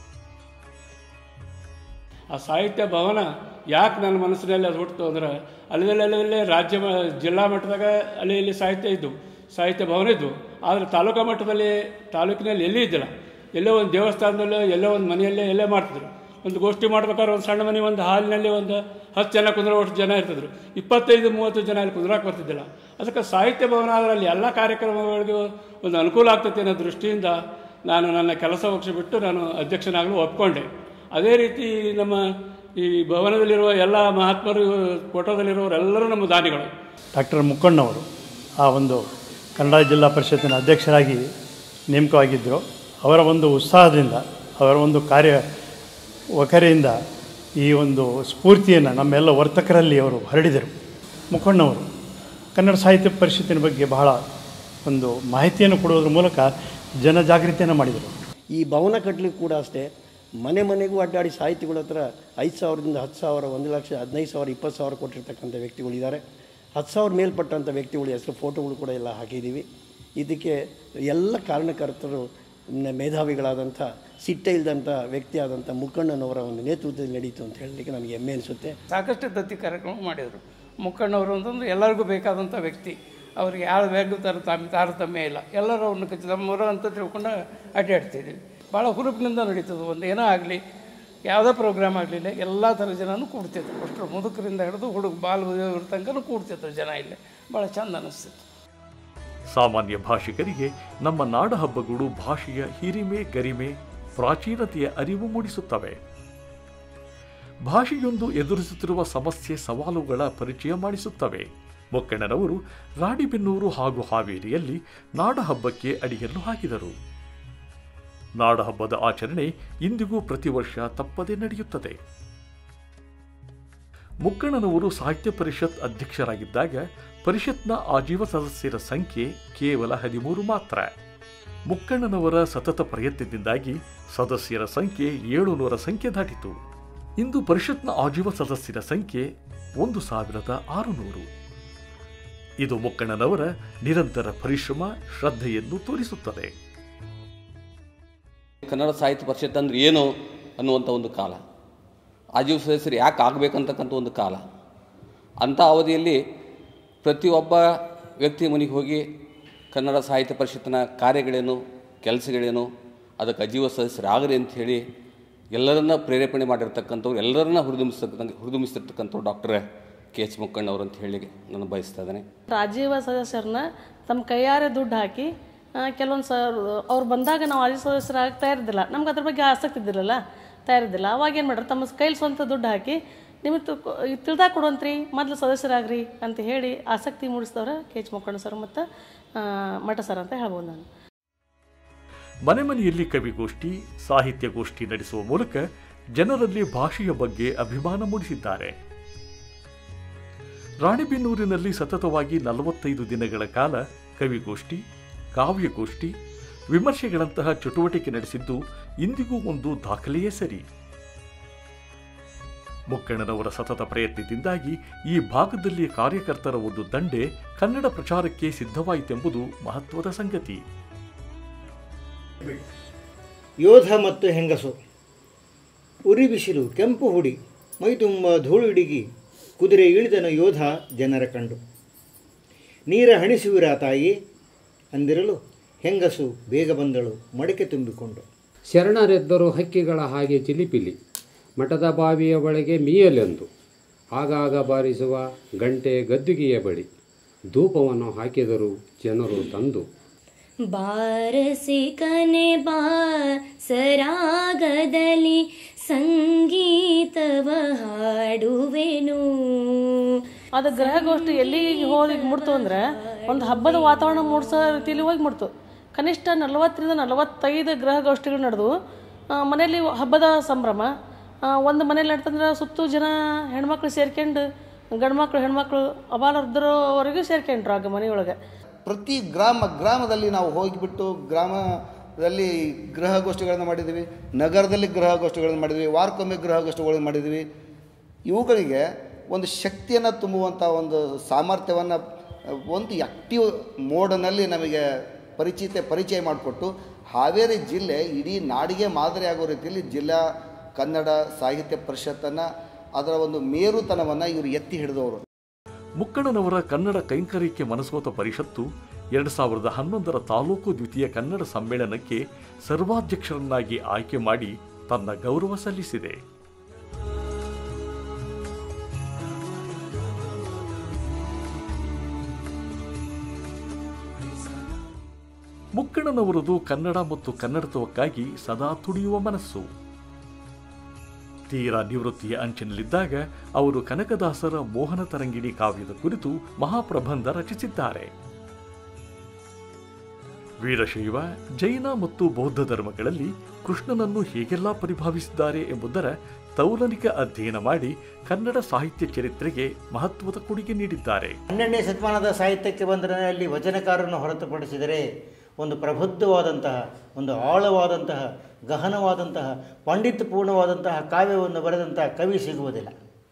ಆ ಸಾಹಿತ್ಯ ಭವನ ಯಾಕೆ ನನ್ನ ಮನಸ್ಸಿನಲ್ಲಿ ಅದು ಹುಟ್ಟಿತು ಅಂದ್ರೆ ಅಲ್ಲದಲ್ಲೇ ಅಲ್ಲದಲ್ಲೇ ರಾಜ್ಯ ಮ- ಜಿಲ್ಲಾ ಮಟ್ಟದಾಗ ಅಲ್ಲಿ ಇಲ್ಲಿ ಸಾಹಿತ್ಯ ಇದ್ದು ಸಾಹಿತ್ಯ ಭವನ ಇದ್ದು ಆದರೆ ತಾಲೂಕಾ ಮಟ್ಟದಲ್ಲಿ ತಾಲೂಕಿನಲ್ಲಿ ಎಲ್ಲಿ ಇದ್ದಿಲ್ಲ ಎಲ್ಲೋ ಒಂದು ದೇವಸ್ಥಾನದಲ್ಲೋ ಎಲ್ಲೋ ಒಂದು ಮನೆಯಲ್ಲೇ ಎಲ್ಲೇ ಮಾಡ್ತಿದ್ರು ಒಂದು ಗೋಷ್ಠಿ ಮಾಡ್ಬೇಕಾದ್ರೆ ಒಂದು ಸಣ್ಣ ಮನೆ ಒಂದು ಹಾಲಿನಲ್ಲಿ ಒಂದು ಹತ್ತು ಜನ ಕುಂದ್ರೋಷ್ಟು ಜನ ಇರ್ತಿದ್ರು ಇಪ್ಪತ್ತೈದು ಮೂವತ್ತು ಜನ ಅಲ್ಲಿ ಕುಂದ್ರಾಕ್ ಬರ್ತಿದ್ದಿಲ್ಲ ಅದಕ್ಕೆ ಸಾಹಿತ್ಯ ಭವನ ಆದರೆ ಅಲ್ಲಿ ಎಲ್ಲ ಕಾರ್ಯಕ್ರಮಗಳಿಗೂ ಒಂದು ಅನುಕೂಲ ಆಗ್ತೈತೆ ಅನ್ನೋ ದೃಷ್ಟಿಯಿಂದ ನಾನು ನನ್ನ ಕೆಲಸ ಬಿಟ್ಟು ನಾನು ಅಧ್ಯಕ್ಷನಾಗಲು ಒಪ್ಕೊಂಡೆ ಅದೇ ರೀತಿ ನಮ್ಮ ಈ ಭವನದಲ್ಲಿರುವ ಎಲ್ಲ ಮಹಾತ್ಮರು ಫೋಟೋದಲ್ಲಿರುವವರೆಲ್ಲರೂ ನಮ್ಮ ದಾನಿಗಳು ಡಾಕ್ಟರ್ ಮುಕ್ಕಣ್ಣವರು ಆ ಒಂದು ಕನ್ನಡ ಜಿಲ್ಲಾ ಪರಿಷತ್ತಿನ ಅಧ್ಯಕ್ಷರಾಗಿ ನೇಮಕವಾಗಿದ್ದರು ಅವರ ಒಂದು ಉತ್ಸಾಹದಿಂದ ಅವರ ಒಂದು ಕಾರ್ಯ ವಕರೆಯಿಂದ ಈ ಒಂದು ಸ್ಫೂರ್ತಿಯನ್ನು ನಮ್ಮೆಲ್ಲ ವರ್ತಕರಲ್ಲಿ ಅವರು ಹರಡಿದರು ಮುಕ್ಕಣ್ಣವರು ಕನ್ನಡ ಸಾಹಿತ್ಯ ಪರಿಷತ್ತಿನ ಬಗ್ಗೆ ಬಹಳ ಒಂದು ಮಾಹಿತಿಯನ್ನು ಕೊಡುವುದರ ಮೂಲಕ ಜನಜಾಗೃತಿಯನ್ನು ಮಾಡಿದರು ಈ ಭವನ ಕಟ್ಟಲಿಕ್ಕೆ ಕೂಡ ಅಷ್ಟೇ ಮನೆ ಮನೆಗೂ ಅಡ್ಡಾಡಿ ಸಾಹಿತಿಗಳ ಹತ್ರ ಐದು ಸಾವಿರದಿಂದ ಹತ್ತು ಸಾವಿರ ಒಂದು ಲಕ್ಷ ಹದಿನೈದು ಸಾವಿರ ಇಪ್ಪತ್ತು ಸಾವಿರ ಕೊಟ್ಟಿರ್ತಕ್ಕಂಥ ವ್ಯಕ್ತಿಗಳಿದ್ದಾರೆ ಹತ್ತು ಸಾವಿರ ಮೇಲ್ಪಟ್ಟಂಥ ವ್ಯಕ್ತಿಗಳ ಹೆಸರು ಫೋಟೋಗಳು ಕೂಡ ಎಲ್ಲ ಹಾಕಿದ್ದೀವಿ ಇದಕ್ಕೆ ಎಲ್ಲ ಕಾರಣಕರ್ತರು ನ- ಮೇಧಾವಿಗಳಾದಂಥ ಸಿಟ್ಟೆ ಇಲ್ಲದಂಥ ವ್ಯಕ್ತಿ ಆದಂಥ ಮುಕ್ಕಣ್ಣನವರ ಒಂದು ನೇತೃತ್ವದಲ್ಲಿ ನಡೀತು ಅಂತ ಹೇಳಲಿಕ್ಕೆ ನನಗೆ ಹೆಮ್ಮೆ ಅನಿಸುತ್ತೆ ಸಾಕಷ್ಟು ದತ್ತಿ ಕಾರ್ಯಕ್ರಮ ಮಾಡಿದರು ಮುಕ್ಕಣ್ಣವರು ಅಂತಂದ್ರೆ ಎಲ್ಲರಿಗೂ ಬೇಕಾದಂಥ ವ್ಯಕ್ತಿ ಅವ್ರಿಗೆ ಯಾರ ಬೇಗ ತರ ತಾಮ ತಾರತಮ್ಯ ಇಲ್ಲ ಎಲ್ಲರೂ ಅವ್ರನ್ನ ಕಚ್ಚಿ ನಮ್ಮವರು ಅಂತ ತಿಳ್ಕೊಂಡು ಅಡ್ಡಾಡ್ತಿದ್ವಿ ಭಾಳ ಹುರುಪಿನಿಂದ ನಡೀತದೆ ಒಂದು ಏನೋ ಆಗಲಿ ಯಾವುದೇ ಪ್ರೋಗ್ರಾಮ್ ಆಗಲಿಲ್ಲ ಎಲ್ಲ ಥರ ಜನನೂ ಕೂಡ್ತಿದ್ರು ಅಷ್ಟರು ಮುದುಕರಿಂದ ಹಿಡಿದು ಹುಡುಗ ಬಾಲ್ ಇವ್ರ ತನಕನೂ ಕೂಡ್ತಿದ್ರು ಜನ ಇಲ್ಲೇ ಭಾಳ ಚಂದ ಅನ್ನಿಸ್ತಿತ್ತು ಸಾಮಾನ್ಯ ಭಾಷಿಕರಿಗೆ ನಮ್ಮ ನಾಡ ಹಬ್ಬಗಳು ಭಾಷೆಯ ಹಿರಿಮೆ ಗರಿಮೆ ಪ್ರಾಚೀನತೆಯ ಅರಿವು ಮೂಡಿಸುತ್ತವೆ ಭಾಷೆಯೊಂದು ಎದುರಿಸುತ್ತಿರುವ ಸಮಸ್ಯೆ ಸವಾಲುಗಳ ಪರಿಚಯ ಮಾಡಿಸುತ್ತವೆ ಮೊಕ್ಕಣ್ಣನವರು ರಾಣಿಬೆನ್ನೂರು ಹಾಗೂ ಹಾವೇರಿಯಲ್ಲಿ ನಾಡಹಬ್ಬಕ್ಕೆ ಅಡಿಯನ್ನು ಹಾಕಿದರು ನಾಡಹಬ್ಬದ ಆಚರಣೆ ಇಂದಿಗೂ ಪ್ರತಿ ವರ್ಷ ತಪ್ಪದೆ ನಡೆಯುತ್ತದೆ ಮುಕ್ಕಣ್ಣನವರು ಸಾಹಿತ್ಯ ಪರಿಷತ್ ಅಧ್ಯಕ್ಷರಾಗಿದ್ದಾಗ ಪರಿಷತ್ನ ಆಜೀವ ಸದಸ್ಯರ ಸಂಖ್ಯೆ ಕೇವಲ ಹದಿಮೂರು ಮಾತ್ರ ಮುಕ್ಕಣ್ಣನವರ ಸತತ ಪ್ರಯತ್ನದಿಂದಾಗಿ ಸದಸ್ಯರ ಸಂಖ್ಯೆ ಏಳುನೂರ ಸಂಖ್ಯೆ ದಾಟಿತು ಇಂದು ಪರಿಷತ್ನ ಆಜೀವ ಸದಸ್ಯರ ಸಂಖ್ಯೆ ಒಂದು ಸಾವಿರದ ಆರುನೂರು ಇದು ಮುಕ್ಕಣ್ಣನವರ ನಿರಂತರ ಪರಿಶ್ರಮ ಶ್ರದ್ಧೆಯನ್ನು ತೋರಿಸುತ್ತದೆ ಕನ್ನಡ ಸಾಹಿತ್ಯ ಪರಿಷತ್ ಅಂದ್ರೆ ಏನು ಅನ್ನುವಂಥ ಒಂದು ಕಾಲ ಆಜೀವ ಸದಸ್ಯರು ಯಾಕೆ ಆಗಬೇಕಂತಕ್ಕಂಥ ಒಂದು ಕಾಲ ಅಂಥ ಅವಧಿಯಲ್ಲಿ ಪ್ರತಿಯೊಬ್ಬ ವ್ಯಕ್ತಿ ಮನೆಗೆ ಹೋಗಿ ಕನ್ನಡ ಸಾಹಿತ್ಯ ಪರಿಷತ್ತಿನ ಕಾರ್ಯಗಳೇನು ಕೆಲಸಗಳೇನು ಅದಕ್ಕೆ ಅಜೀವ ಸದಸ್ಯರಾಗಲಿ ಅಂತ ಹೇಳಿ ಎಲ್ಲರನ್ನ ಪ್ರೇರೇಪಣೆ ಮಾಡಿರ್ತಕ್ಕಂಥವ್ರು ಎಲ್ಲರನ್ನ ಹುರಿದುಂಬಿಸ್ತಕ್ಕಂಥ ಹುರಿದುಂಬಿಸ್ತಿರ್ತಕ್ಕಂಥವ್ರು ಡಾಕ್ಟರ್ ಕೆ ಎಚ್ ಮುಕ್ಕಣ್ಣವ್ರು ಅಂತ ಹೇಳಿ ನಾನು ಬಯಸ್ತಾ ಇದ್ದೇನೆ ರಾಜೀವ ಸದಸ್ಯರನ್ನ ತಮ್ಮ ಕೈಯಾರೆ ದುಡ್ಡು ಹಾಕಿ ಕೆಲವೊಂದು ಸರ್ ಅವ್ರು ಬಂದಾಗ ನಾವು ಆಜೀವ ಸದಸ್ಯರಾಗ್ತಾ ಇರ್ದಿಲ್ಲ ನಮ್ಗೆ ಅದ್ರ ಬಗ್ಗೆ ಆಸಕ್ತಿ ಇದ್ದಿರಲ್ಲ ತಯಾರಿದ್ದಿಲ್ಲ ಅವಾಗ ಏನು ಮಾಡ್ರಿ ತಮ್ಮ ಕೈಲಿ ಸ್ವಂತ ದುಡ್ಡು ಹಾಕಿ ನಿಮಗೆ ತಿಳ್ದಾಗ ಕೊಡುವಂತ್ರಿ ಮೊದಲು ಸದಸ್ಯರಾಗ್ರಿ ಅಂತ ಹೇಳಿ ಆಸಕ್ತಿ ಮೂಡಿಸಿದವ್ರೆ ಕೆ ಎಚ್ ಮುಕ್ಕಣ್ಣ ಸರ್ ಮತ್ತು ಮಠ ಸರ್ ಅಂತ ಹೇಳ್ಬೋದು ನಾನು ಮನೆ ಮನೆಯಲ್ಲಿ ಕವಿಗೋಷ್ಠಿ ಸಾಹಿತ್ಯ ಗೋಷ್ಠಿ ನಡೆಸುವ ಮೂಲಕ ಜನರಲ್ಲಿ ಭಾಷೆಯ ಬಗ್ಗೆ ಅಭಿಮಾನ ಮೂಡಿಸಿದ್ದಾರೆ ರಾಣಿಬೆನ್ನೂರಿನಲ್ಲಿ ಸತತವಾಗಿ ನಲವತ್ತೈದು ದಿನಗಳ ಕಾಲ ಕವಿಗೋಷ್ಠಿ ಕಾವ್ಯಗೋಷ್ಠಿ ವಿಮರ್ಶೆಗಳಂತಹ ಚಟುವಟಿಕೆ ನಡೆಸಿದ್ದು ಇಂದಿಗೂ ಒಂದು ದಾಖಲೆಯೇ ಸರಿ ಮುಕ್ಕಣ್ಣನವರ ಸತತ ಪ್ರಯತ್ನದಿಂದಾಗಿ ಈ ಭಾಗದಲ್ಲಿ ಕಾರ್ಯಕರ್ತರ ಒಂದು ದಂಡೆ ಕನ್ನಡ ಪ್ರಚಾರಕ್ಕೆ ಸಿದ್ಧವಾಯಿತೆಂಬುದು ಮಹತ್ವದ ಸಂಗತಿ ಯೋಧ ಮತ್ತು ಹೆಂಗಸು ಉರಿ ಬಿಸಿಲು ಕೆಂಪು ಹುಡಿ ಮೈತುಂಬ ಧೂಳು ಇಡಿಗಿ ಕುದುರೆ ಇಳಿದನು ಯೋಧ ಜನರ ಕಂಡು ನೀರ ಹಣಿಸುವಿರ ತಾಯಿ ಅಂದಿರಲು ಹೆಂಗಸು ಬೇಗ ಬಂದಳು ಮಡಕೆ ತುಂಬಿಕೊಂಡು ಶರಣರೆದ್ದರು ಹಕ್ಕಿಗಳ ಹಾಗೆ ಚಿಲಿಪಿಲಿ ಮಠದ ಬಾವಿಯ ಒಳಗೆ ಮೀಯಲೆಂದು ಆಗಾಗ ಬಾರಿಸುವ ಗಂಟೆ ಗದ್ದುಗೆಯ ಬಳಿ ಧೂಪವನ್ನು ಹಾಕಿದರು ಜನರು ತಂದು ಬಾರಸಿಕನೆ ಬಾಸರಾಗದಲ್ಲಿ ಸಂಗೀತವ ಹಾಡುವೆನು ಅದು ಗ್ರಹಗೋಷ್ಠಿ ಎಲ್ಲಿ ಹೋಗಿ ಮುಡ್ತು ಅಂದ್ರೆ ಒಂದು ಹಬ್ಬದ ವಾತಾವರಣ ಮೂಡಿಸೋ ರೀತಿಯಲ್ಲಿ ಹೋಗಿ ಮುಡ್ತು ಕನಿಷ್ಠ ನಲವತ್ತರಿಂದ ನಲವತ್ತೈದು ಗ್ರಹಗೋಷ್ಠಿಗಳು ನಡೆದು ಮನೆಯಲ್ಲಿ ಹಬ್ಬದ ಸಂಭ್ರಮ ಆ, ಒಂದು ಮನೇಲಿ ನಡ್ತಂದ್ರೆ ಸುತ್ತು ಜನ ಹೆಣ್ಮಕ್ಳು ಸೇರ್ಕೊಂಡು ಗಂಡ್ಮಕ್ಳು ಹೆಣ್ಮಕ್ಳು ಅಬಾಲರ್ಧರವರೆಗೂ ಸೇರ್ಕೊಂಡ್ರು ಆಗ ಮನೆಯೊಳಗೆ ಪ್ರತಿ ಗ್ರಾಮ ಗ್ರಾಮದಲ್ಲಿ ನಾವು ಹೋಗಿಬಿಟ್ಟು ಗ್ರಾಮದಲ್ಲಿ ಗೃಹಗೋಷ್ಠಿಗಳನ್ನು ಮಾಡಿದ್ದೀವಿ ನಗರದಲ್ಲಿ ಗೃಹಗೋಷ್ಠಿಗಳನ್ನು ಮಾಡಿದ್ವಿ ವಾರಕ್ಕೊಮ್ಮೆ ಗೃಹಗೋಷ್ಠಿಗಳನ್ನು ಮಾಡಿದ್ವಿ ಇವುಗಳಿಗೆ ಒಂದು ಶಕ್ತಿಯನ್ನು ತುಂಬುವಂಥ ಒಂದು ಸಾಮರ್ಥ್ಯವನ್ನು ಒಂದು ಆ್ಯಕ್ಟಿವ್ ಮೋಡ್ನಲ್ಲಿ ನಮಗೆ ಪರಿಚಿತ ಪರಿಚಯ ಮಾಡಿಕೊಟ್ಟು ಹಾವೇರಿ ಜಿಲ್ಲೆ ಇಡೀ ನಾಡಿಗೆ ಮಾದರಿ ಆಗೋ ರೀತಿಯಲ್ಲಿ ಜಿಲ್ಲಾ ಕನ್ನಡ ಸಾಹಿತ್ಯ ಪರಿಷತ್ತನ್ನು ಅದರ ಒಂದು ಮೇರುತನವನ್ನು ಇವರು ಎತ್ತಿ ಹಿಡಿದವರು ಮುಕ್ಕಣ್ಣನವರ ಕನ್ನಡ ಕೈಂಕರ್ಯಕ್ಕೆ ಮನಸೋತ ಪರಿಷತ್ತು ಎರಡು ಸಾವಿರದ ಹನ್ನೊಂದರ ತಾಲೂಕು ದ್ವಿತೀಯ ಕನ್ನಡ ಸಮ್ಮೇಳನಕ್ಕೆ ಸರ್ವಾಧ್ಯಕ್ಷರನ್ನಾಗಿ ಆಯ್ಕೆ ಮಾಡಿ ತನ್ನ ಗೌರವ ಸಲ್ಲಿಸಿದೆ ಮುಕ್ಕಣ್ಣನವರದು ಕನ್ನಡ ಮತ್ತು ಕನ್ನಡತ್ವಕ್ಕಾಗಿ ಸದಾ ತುಡಿಯುವ ಮನಸ್ಸು ತೀರಾ ನಿವೃತ್ತಿಯ ಅಂಚಿನಲ್ಲಿದ್ದಾಗ ಅವರು ಕನಕದಾಸರ ಮೋಹನ ತರಂಗಿಣಿ ಕಾವ್ಯದ ಕುರಿತು ಮಹಾಪ್ರಬಂಧ ರಚಿಸಿದ್ದಾರೆ ವೀರಶೈವ ಜೈನ ಮತ್ತು ಬೌದ್ಧ ಧರ್ಮಗಳಲ್ಲಿ ಕೃಷ್ಣನನ್ನು ಹೇಗೆಲ್ಲ ಪರಿಭಾವಿಸಿದ್ದಾರೆ ಎಂಬುದರ ತೌಲನಿಕ ಅಧ್ಯಯನ ಮಾಡಿ ಕನ್ನಡ ಸಾಹಿತ್ಯ ಚರಿತ್ರೆಗೆ ಮಹತ್ವದ ಕೊಡುಗೆ ನೀಡಿದ್ದಾರೆ ಹನ್ನೆರಡನೇ ಶತಮಾನದ ಸಾಹಿತ್ಯಕ್ಕೆ ಬಂದರೆ ಅಲ್ಲಿ ವಚನಕಾರರನ್ನು ಹೊರತುಪಡಿಸಿದರೆ ಒಂದು ಪ್ರಬುದ್ಧವಾದಂತಹ ಒಂದು ಆಳವಾದಂತಹ ಗಹನವಾದಂತಹ ಪಾಂಡಿತ್ಯಪೂರ್ಣವಾದಂತಹ ಕಾವ್ಯವನ್ನು ಬರೆದಂತಹ ಕವಿ ಸಿಗುವುದಿಲ್ಲ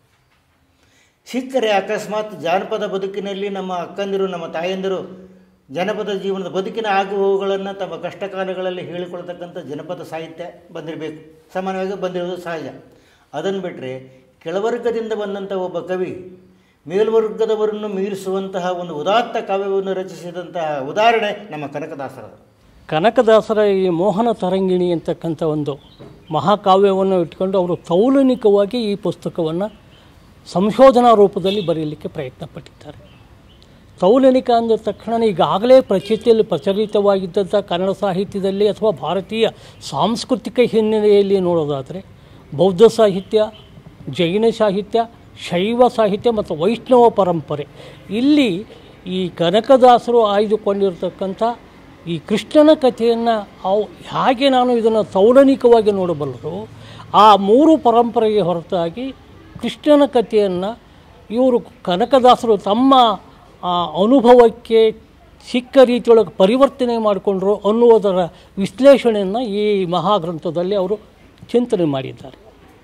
ಸಿಕ್ಕರೆ ಅಕಸ್ಮಾತ್ ಜಾನಪದ ಬದುಕಿನಲ್ಲಿ ನಮ್ಮ ಅಕ್ಕಂದಿರು ನಮ್ಮ ತಾಯಂದಿರು ಜನಪದ ಜೀವನದ ಬದುಕಿನ ಆಗುಹೋಗುಗಳನ್ನು ತಮ್ಮ ಕಷ್ಟಕಾಲಗಳಲ್ಲಿ ಹೇಳಿಕೊಳ್ತಕ್ಕಂಥ ಜನಪದ ಸಾಹಿತ್ಯ ಬಂದಿರಬೇಕು ಸಾಮಾನ್ಯವಾಗಿ ಬಂದಿರೋದು ಸಹಜ ಅದನ್ನು ಬಿಟ್ಟರೆ ಕೆಳವರ್ಗದಿಂದ ಬಂದಂಥ ಒಬ್ಬ ಕವಿ ಮೇಲ್ವರ್ಗದವರನ್ನು ಮೀರಿಸುವಂತಹ ಒಂದು ಉದಾತ್ತ ಕಾವ್ಯವನ್ನು ರಚಿಸಿದಂತಹ ಉದಾಹರಣೆ ನಮ್ಮ ಕನಕದಾಸರದು ಕನಕದಾಸರ ಈ ಮೋಹನ ತರಂಗಿಣಿ ಅಂತಕ್ಕಂಥ ಒಂದು ಮಹಾಕಾವ್ಯವನ್ನು ಇಟ್ಕೊಂಡು ಅವರು ತೌಲನಿಕವಾಗಿ ಈ ಪುಸ್ತಕವನ್ನು ಸಂಶೋಧನಾ ರೂಪದಲ್ಲಿ ಬರೆಯಲಿಕ್ಕೆ ಪ್ರಯತ್ನ ಪಟ್ಟಿದ್ದಾರೆ ತೌಲನಿಕ ಅಂದ ತಕ್ಷಣ ಈಗಾಗಲೇ ಪ್ರಚಿತಿಯಲ್ಲಿ ಪ್ರಚಲಿತವಾಗಿದ್ದಂಥ ಕನ್ನಡ ಸಾಹಿತ್ಯದಲ್ಲಿ ಅಥವಾ ಭಾರತೀಯ ಸಾಂಸ್ಕೃತಿಕ ಹಿನ್ನೆಲೆಯಲ್ಲಿ ನೋಡೋದಾದರೆ ಬೌದ್ಧ ಸಾಹಿತ್ಯ ಜೈನ ಸಾಹಿತ್ಯ ಶೈವ ಸಾಹಿತ್ಯ ಮತ್ತು ವೈಷ್ಣವ ಪರಂಪರೆ ಇಲ್ಲಿ ಈ ಕನಕದಾಸರು ಆಯ್ದುಕೊಂಡಿರ್ತಕ್ಕಂಥ ಈ ಕೃಷ್ಣನ ಕಥೆಯನ್ನು ಅವು ಹೇಗೆ ನಾನು ಇದನ್ನು ತೌಲನಿಕವಾಗಿ ನೋಡಬಲ್ಲರು ಆ ಮೂರು ಪರಂಪರೆಗೆ ಹೊರತಾಗಿ ಕೃಷ್ಣನ ಕಥೆಯನ್ನು ಇವರು ಕನಕದಾಸರು ತಮ್ಮ ಆ ಅನುಭವಕ್ಕೆ ಸಿಕ್ಕ ರೀತಿಯೊಳಗೆ ಪರಿವರ್ತನೆ ಮಾಡಿಕೊಂಡ್ರು ಅನ್ನುವುದರ ವಿಶ್ಲೇಷಣೆಯನ್ನು ಈ ಮಹಾಗ್ರಂಥದಲ್ಲಿ ಅವರು ಚಿಂತನೆ ಮಾಡಿದ್ದಾರೆ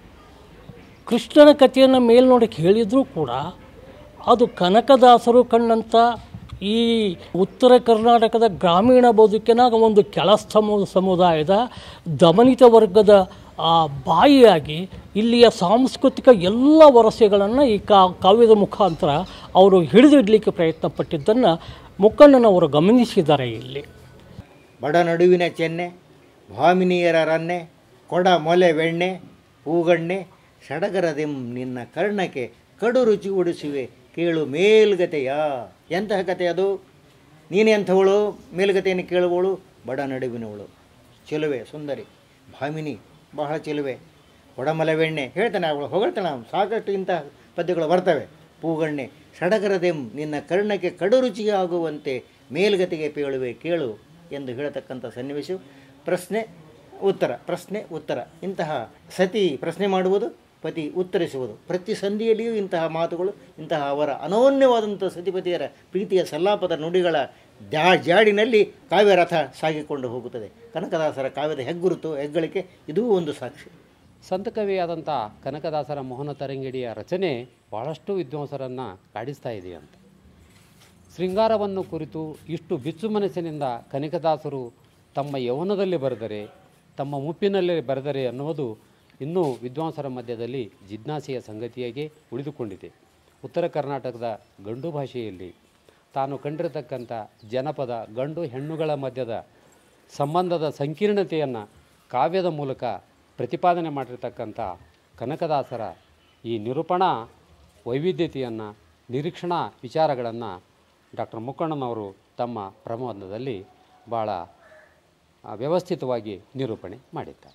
ಕೃಷ್ಣನ ಕಥೆಯನ್ನು ಮೇಲ್ನೋಡಕ್ಕೆ ಹೇಳಿದರೂ ಕೂಡ ಅದು ಕನಕದಾಸರು ಕಂಡಂಥ ಈ ಉತ್ತರ ಕರ್ನಾಟಕದ ಗ್ರಾಮೀಣ ಬದುಕಿನ ಒಂದು ಕೆಳ ಸಮು ಸಮುದಾಯದ ದಮನಿತ ವರ್ಗದ ಆ ಬಾಯಿಯಾಗಿ ಇಲ್ಲಿಯ ಸಾಂಸ್ಕೃತಿಕ ಎಲ್ಲ ವರಸೆಗಳನ್ನು ಈ ಕಾ ಕಾವ್ಯದ ಮುಖಾಂತರ ಅವರು ಹಿಡಿದಿಡಲಿಕ್ಕೆ ಪ್ರಯತ್ನ ಪಟ್ಟಿದ್ದನ್ನು ಮುಕ್ಕಣ್ಣನವರು ಗಮನಿಸಿದ್ದಾರೆ ಇಲ್ಲಿ ಬಡ ನಡುವಿನ ಚೆನ್ನೆ ಭಾಮಿನಿಯರ ರನ್ನೆ ಕೊಡ ಮೊಲೆ ಬೆಣ್ಣೆ ಹೂಗಣ್ಣೆ ಸಡಗರದೆಂ ನಿನ್ನ ಕರ್ಣಕ್ಕೆ ಕಡು ರುಚಿ ಉಡಿಸುವೆ ಕೇಳು ಮೇಲ್ಗತೆಯ ಎಂತಹ ಕತೆ ಅದು ನೀನೆಂಥವಳು ಮೇಲ್ಗತೆಯನ್ನು ಕೇಳುವವಳು ಬಡ ನಡುವಿನವಳು ಚೆಲುವೆ ಸುಂದರಿ ಭಾಮಿನಿ ಬಹಳ ಚೆಲುವೆ ಒಡಮಲವೆಣ್ಣೆ ಹೇಳ್ತಾನೆ ಅವಳು ಹೊಗಳ್ತಾನೆ ಅವ್ನು ಸಾಕಷ್ಟು ಇಂತಹ ಪದ್ಯಗಳು ಬರ್ತವೆ ಪೂಗಣ್ಣೆ ಸಡಗರದೆಂ ನಿನ್ನ ಕರ್ಣಕ್ಕೆ ಕಡು ರುಚಿಯಾಗುವಂತೆ ಮೇಲ್ಗತಿಗೆ ಪೇಳುವೆ ಕೇಳು ಎಂದು ಹೇಳತಕ್ಕಂಥ ಸನ್ನಿವೇಶ ಪ್ರಶ್ನೆ ಉತ್ತರ ಪ್ರಶ್ನೆ ಉತ್ತರ ಇಂತಹ ಸತಿ ಪ್ರಶ್ನೆ ಮಾಡುವುದು ಪತಿ ಉತ್ತರಿಸುವುದು ಪ್ರತಿ ಸಂಧಿಯಲ್ಲಿಯೂ ಇಂತಹ ಮಾತುಗಳು ಇಂತಹ ಅವರ ಅನೋನ್ಯವಾದಂಥ ಸತಿಪತಿಯರ ಪ್ರೀತಿಯ ಸಲ್ಲಾಪದ ನುಡಿಗಳ ಜಾ ಜಾಡಿನಲ್ಲಿ ಕಾವ್ಯರಥ ಸಾಗಿಕೊಂಡು ಹೋಗುತ್ತದೆ ಕನಕದಾಸರ ಕಾವ್ಯದ ಹೆಗ್ಗುರುತು ಹೆಗ್ಗಳಿಕೆ ಇದೂ ಒಂದು ಸಾಕ್ಷಿ ಸಂತಕವಿಯಾದಂಥ ಕನಕದಾಸರ ಮೋಹನ ತರಂಗಿಡಿಯ ರಚನೆ ಭಾಳಷ್ಟು ವಿದ್ವಾಂಸರನ್ನು ಕಾಡಿಸ್ತಾ ಇದೆಯಂತೆ ಶೃಂಗಾರವನ್ನು ಕುರಿತು ಇಷ್ಟು ಬಿಚ್ಚು ಮನಸ್ಸಿನಿಂದ ಕನಕದಾಸರು ತಮ್ಮ ಯೌವನದಲ್ಲಿ ಬರೆದರೆ ತಮ್ಮ ಮುಪ್ಪಿನಲ್ಲೇ ಬರೆದರೆ ಅನ್ನುವುದು ಇನ್ನೂ ವಿದ್ವಾಂಸರ ಮಧ್ಯದಲ್ಲಿ ಜಿಜ್ಞಾಸೆಯ ಸಂಗತಿಯಾಗಿ ಉಳಿದುಕೊಂಡಿದೆ ಉತ್ತರ ಕರ್ನಾಟಕದ ಗಂಡು ಭಾಷೆಯಲ್ಲಿ ತಾನು ಕಂಡಿರತಕ್ಕಂಥ ಜನಪದ ಗಂಡು ಹೆಣ್ಣುಗಳ ಮಧ್ಯದ ಸಂಬಂಧದ ಸಂಕೀರ್ಣತೆಯನ್ನು ಕಾವ್ಯದ ಮೂಲಕ ಪ್ರತಿಪಾದನೆ ಮಾಡಿರ್ತಕ್ಕಂಥ ಕನಕದಾಸರ ಈ ನಿರೂಪಣಾ ವೈವಿಧ್ಯತೆಯನ್ನು ನಿರೀಕ್ಷಣಾ ವಿಚಾರಗಳನ್ನು ಡಾಕ್ಟರ್ ಮುಕ್ಕಣ್ಣನವರು ತಮ್ಮ ಪ್ರಬಂಧದಲ್ಲಿ ಭಾಳ ಆ, ವ್ಯವಸ್ಥಿತವಾಗಿ ನಿರೂಪಣೆ ಮಾಡಿದ್ದಾರೆ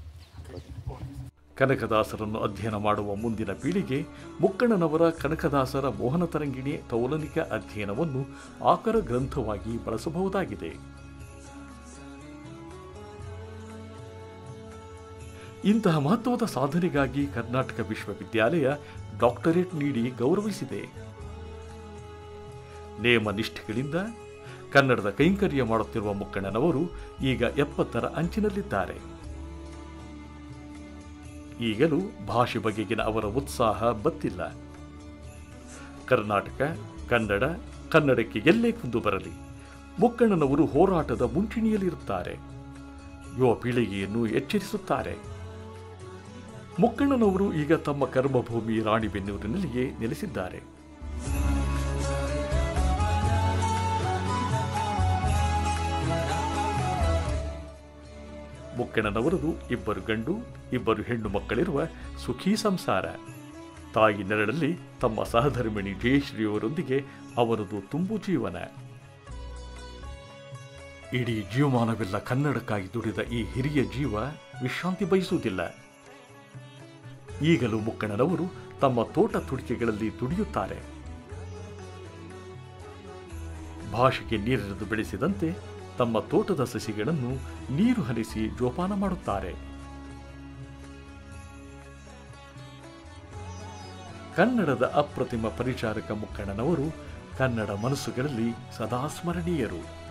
ಕನಕದಾಸರನ್ನು ಅಧ್ಯಯನ ಮಾಡುವ ಮುಂದಿನ ಪೀಳಿಗೆ ಮುಕ್ಕಣ್ಣನವರ ಕನಕದಾಸರ ಮೋಹನ ತರಂಗಿಣಿ ತೌಲನಿಕ ಅಧ್ಯಯನವನ್ನು ಆಕರ ಗ್ರಂಥವಾಗಿ ಬಳಸಬಹುದಾಗಿದೆ ಇಂತಹ ಮಹತ್ವದ ಸಾಧನೆಗಾಗಿ ಕರ್ನಾಟಕ ವಿಶ್ವವಿದ್ಯಾಲಯ ಡಾಕ್ಟರೇಟ್ ನೀಡಿ ಗೌರವಿಸಿದೆ ನೇಮ ನಿಷ್ಠೆಗಳಿಂದ ಕನ್ನಡದ ಕೈಂಕರ್ಯ ಮಾಡುತ್ತಿರುವ ಮುಕ್ಕಣ್ಣನವರು ಈಗ ಎಪ್ಪತ್ತರ ಅಂಚಿನಲ್ಲಿದ್ದಾರೆ ಈಗಲೂ ಭಾಷೆ ಬಗೆಗಿನ ಅವರ ಉತ್ಸಾಹ ಬತ್ತಿಲ್ಲ ಕರ್ನಾಟಕ ಕನ್ನಡ ಕನ್ನಡಕ್ಕೆ ಎಲ್ಲೇ ಕುಂದು ಬರಲಿ ಮುಕ್ಕಣ್ಣನವರು ಹೋರಾಟದ ಮುಂಚೂಣಿಯಲ್ಲಿರುತ್ತಾರೆ ಯುವ ಪೀಳಿಗೆಯನ್ನು ಎಚ್ಚರಿಸುತ್ತಾರೆ ಮುಕ್ಕಣ್ಣನವರು ಈಗ ತಮ್ಮ ಕರ್ಮಭೂಮಿ ರಾಣಿಬೆನ್ನೂರಿನಲ್ಲಿಯೇ ನೆಲೆಸಿದ್ದಾರೆ ಮುಕ್ಕಣ್ಣನವರದು ಇಬ್ಬರು ಗಂಡು ಇಬ್ಬರು ಹೆಣ್ಣು ಮಕ್ಕಳಿರುವ ಸುಖೀ ಸಂಸಾರ ತಾಯಿ ನೆರಳಲ್ಲಿ ತಮ್ಮ ಸಹಧರ್ಮಿಣಿ ಜಯಶ್ರೀಯವರೊಂದಿಗೆ ಅವರದು ತುಂಬು ಜೀವನ ಇಡೀ ಜೀವಮಾನವೆಲ್ಲ ಕನ್ನಡಕ್ಕಾಗಿ ದುಡಿದ ಈ ಹಿರಿಯ ಜೀವ ವಿಶ್ರಾಂತಿ ಬಯಸುವುದಿಲ್ಲ ಈಗಲೂ ಮುಕ್ಕಣ್ಣನವರು ತಮ್ಮ ತೋಟ ತುಡಿಕೆಗಳಲ್ಲಿ ದುಡಿಯುತ್ತಾರೆ ಭಾಷೆಗೆ ನೀರೆರೆದು ಬೆಳೆಸಿದಂತೆ ತಮ್ಮ ತೋಟದ ಸಸಿಗಳನ್ನು ನೀರು ಹರಿಸಿ ಜೋಪಾನ ಮಾಡುತ್ತಾರೆ ಕನ್ನಡದ ಅಪ್ರತಿಮ ಪರಿಚಾರಕ ಮುಕ್ಕಣ್ಣನವರು ಕನ್ನಡ ಮನಸ್ಸುಗಳಲ್ಲಿ ಸದಾ ಸ್ಮರಣೀಯರು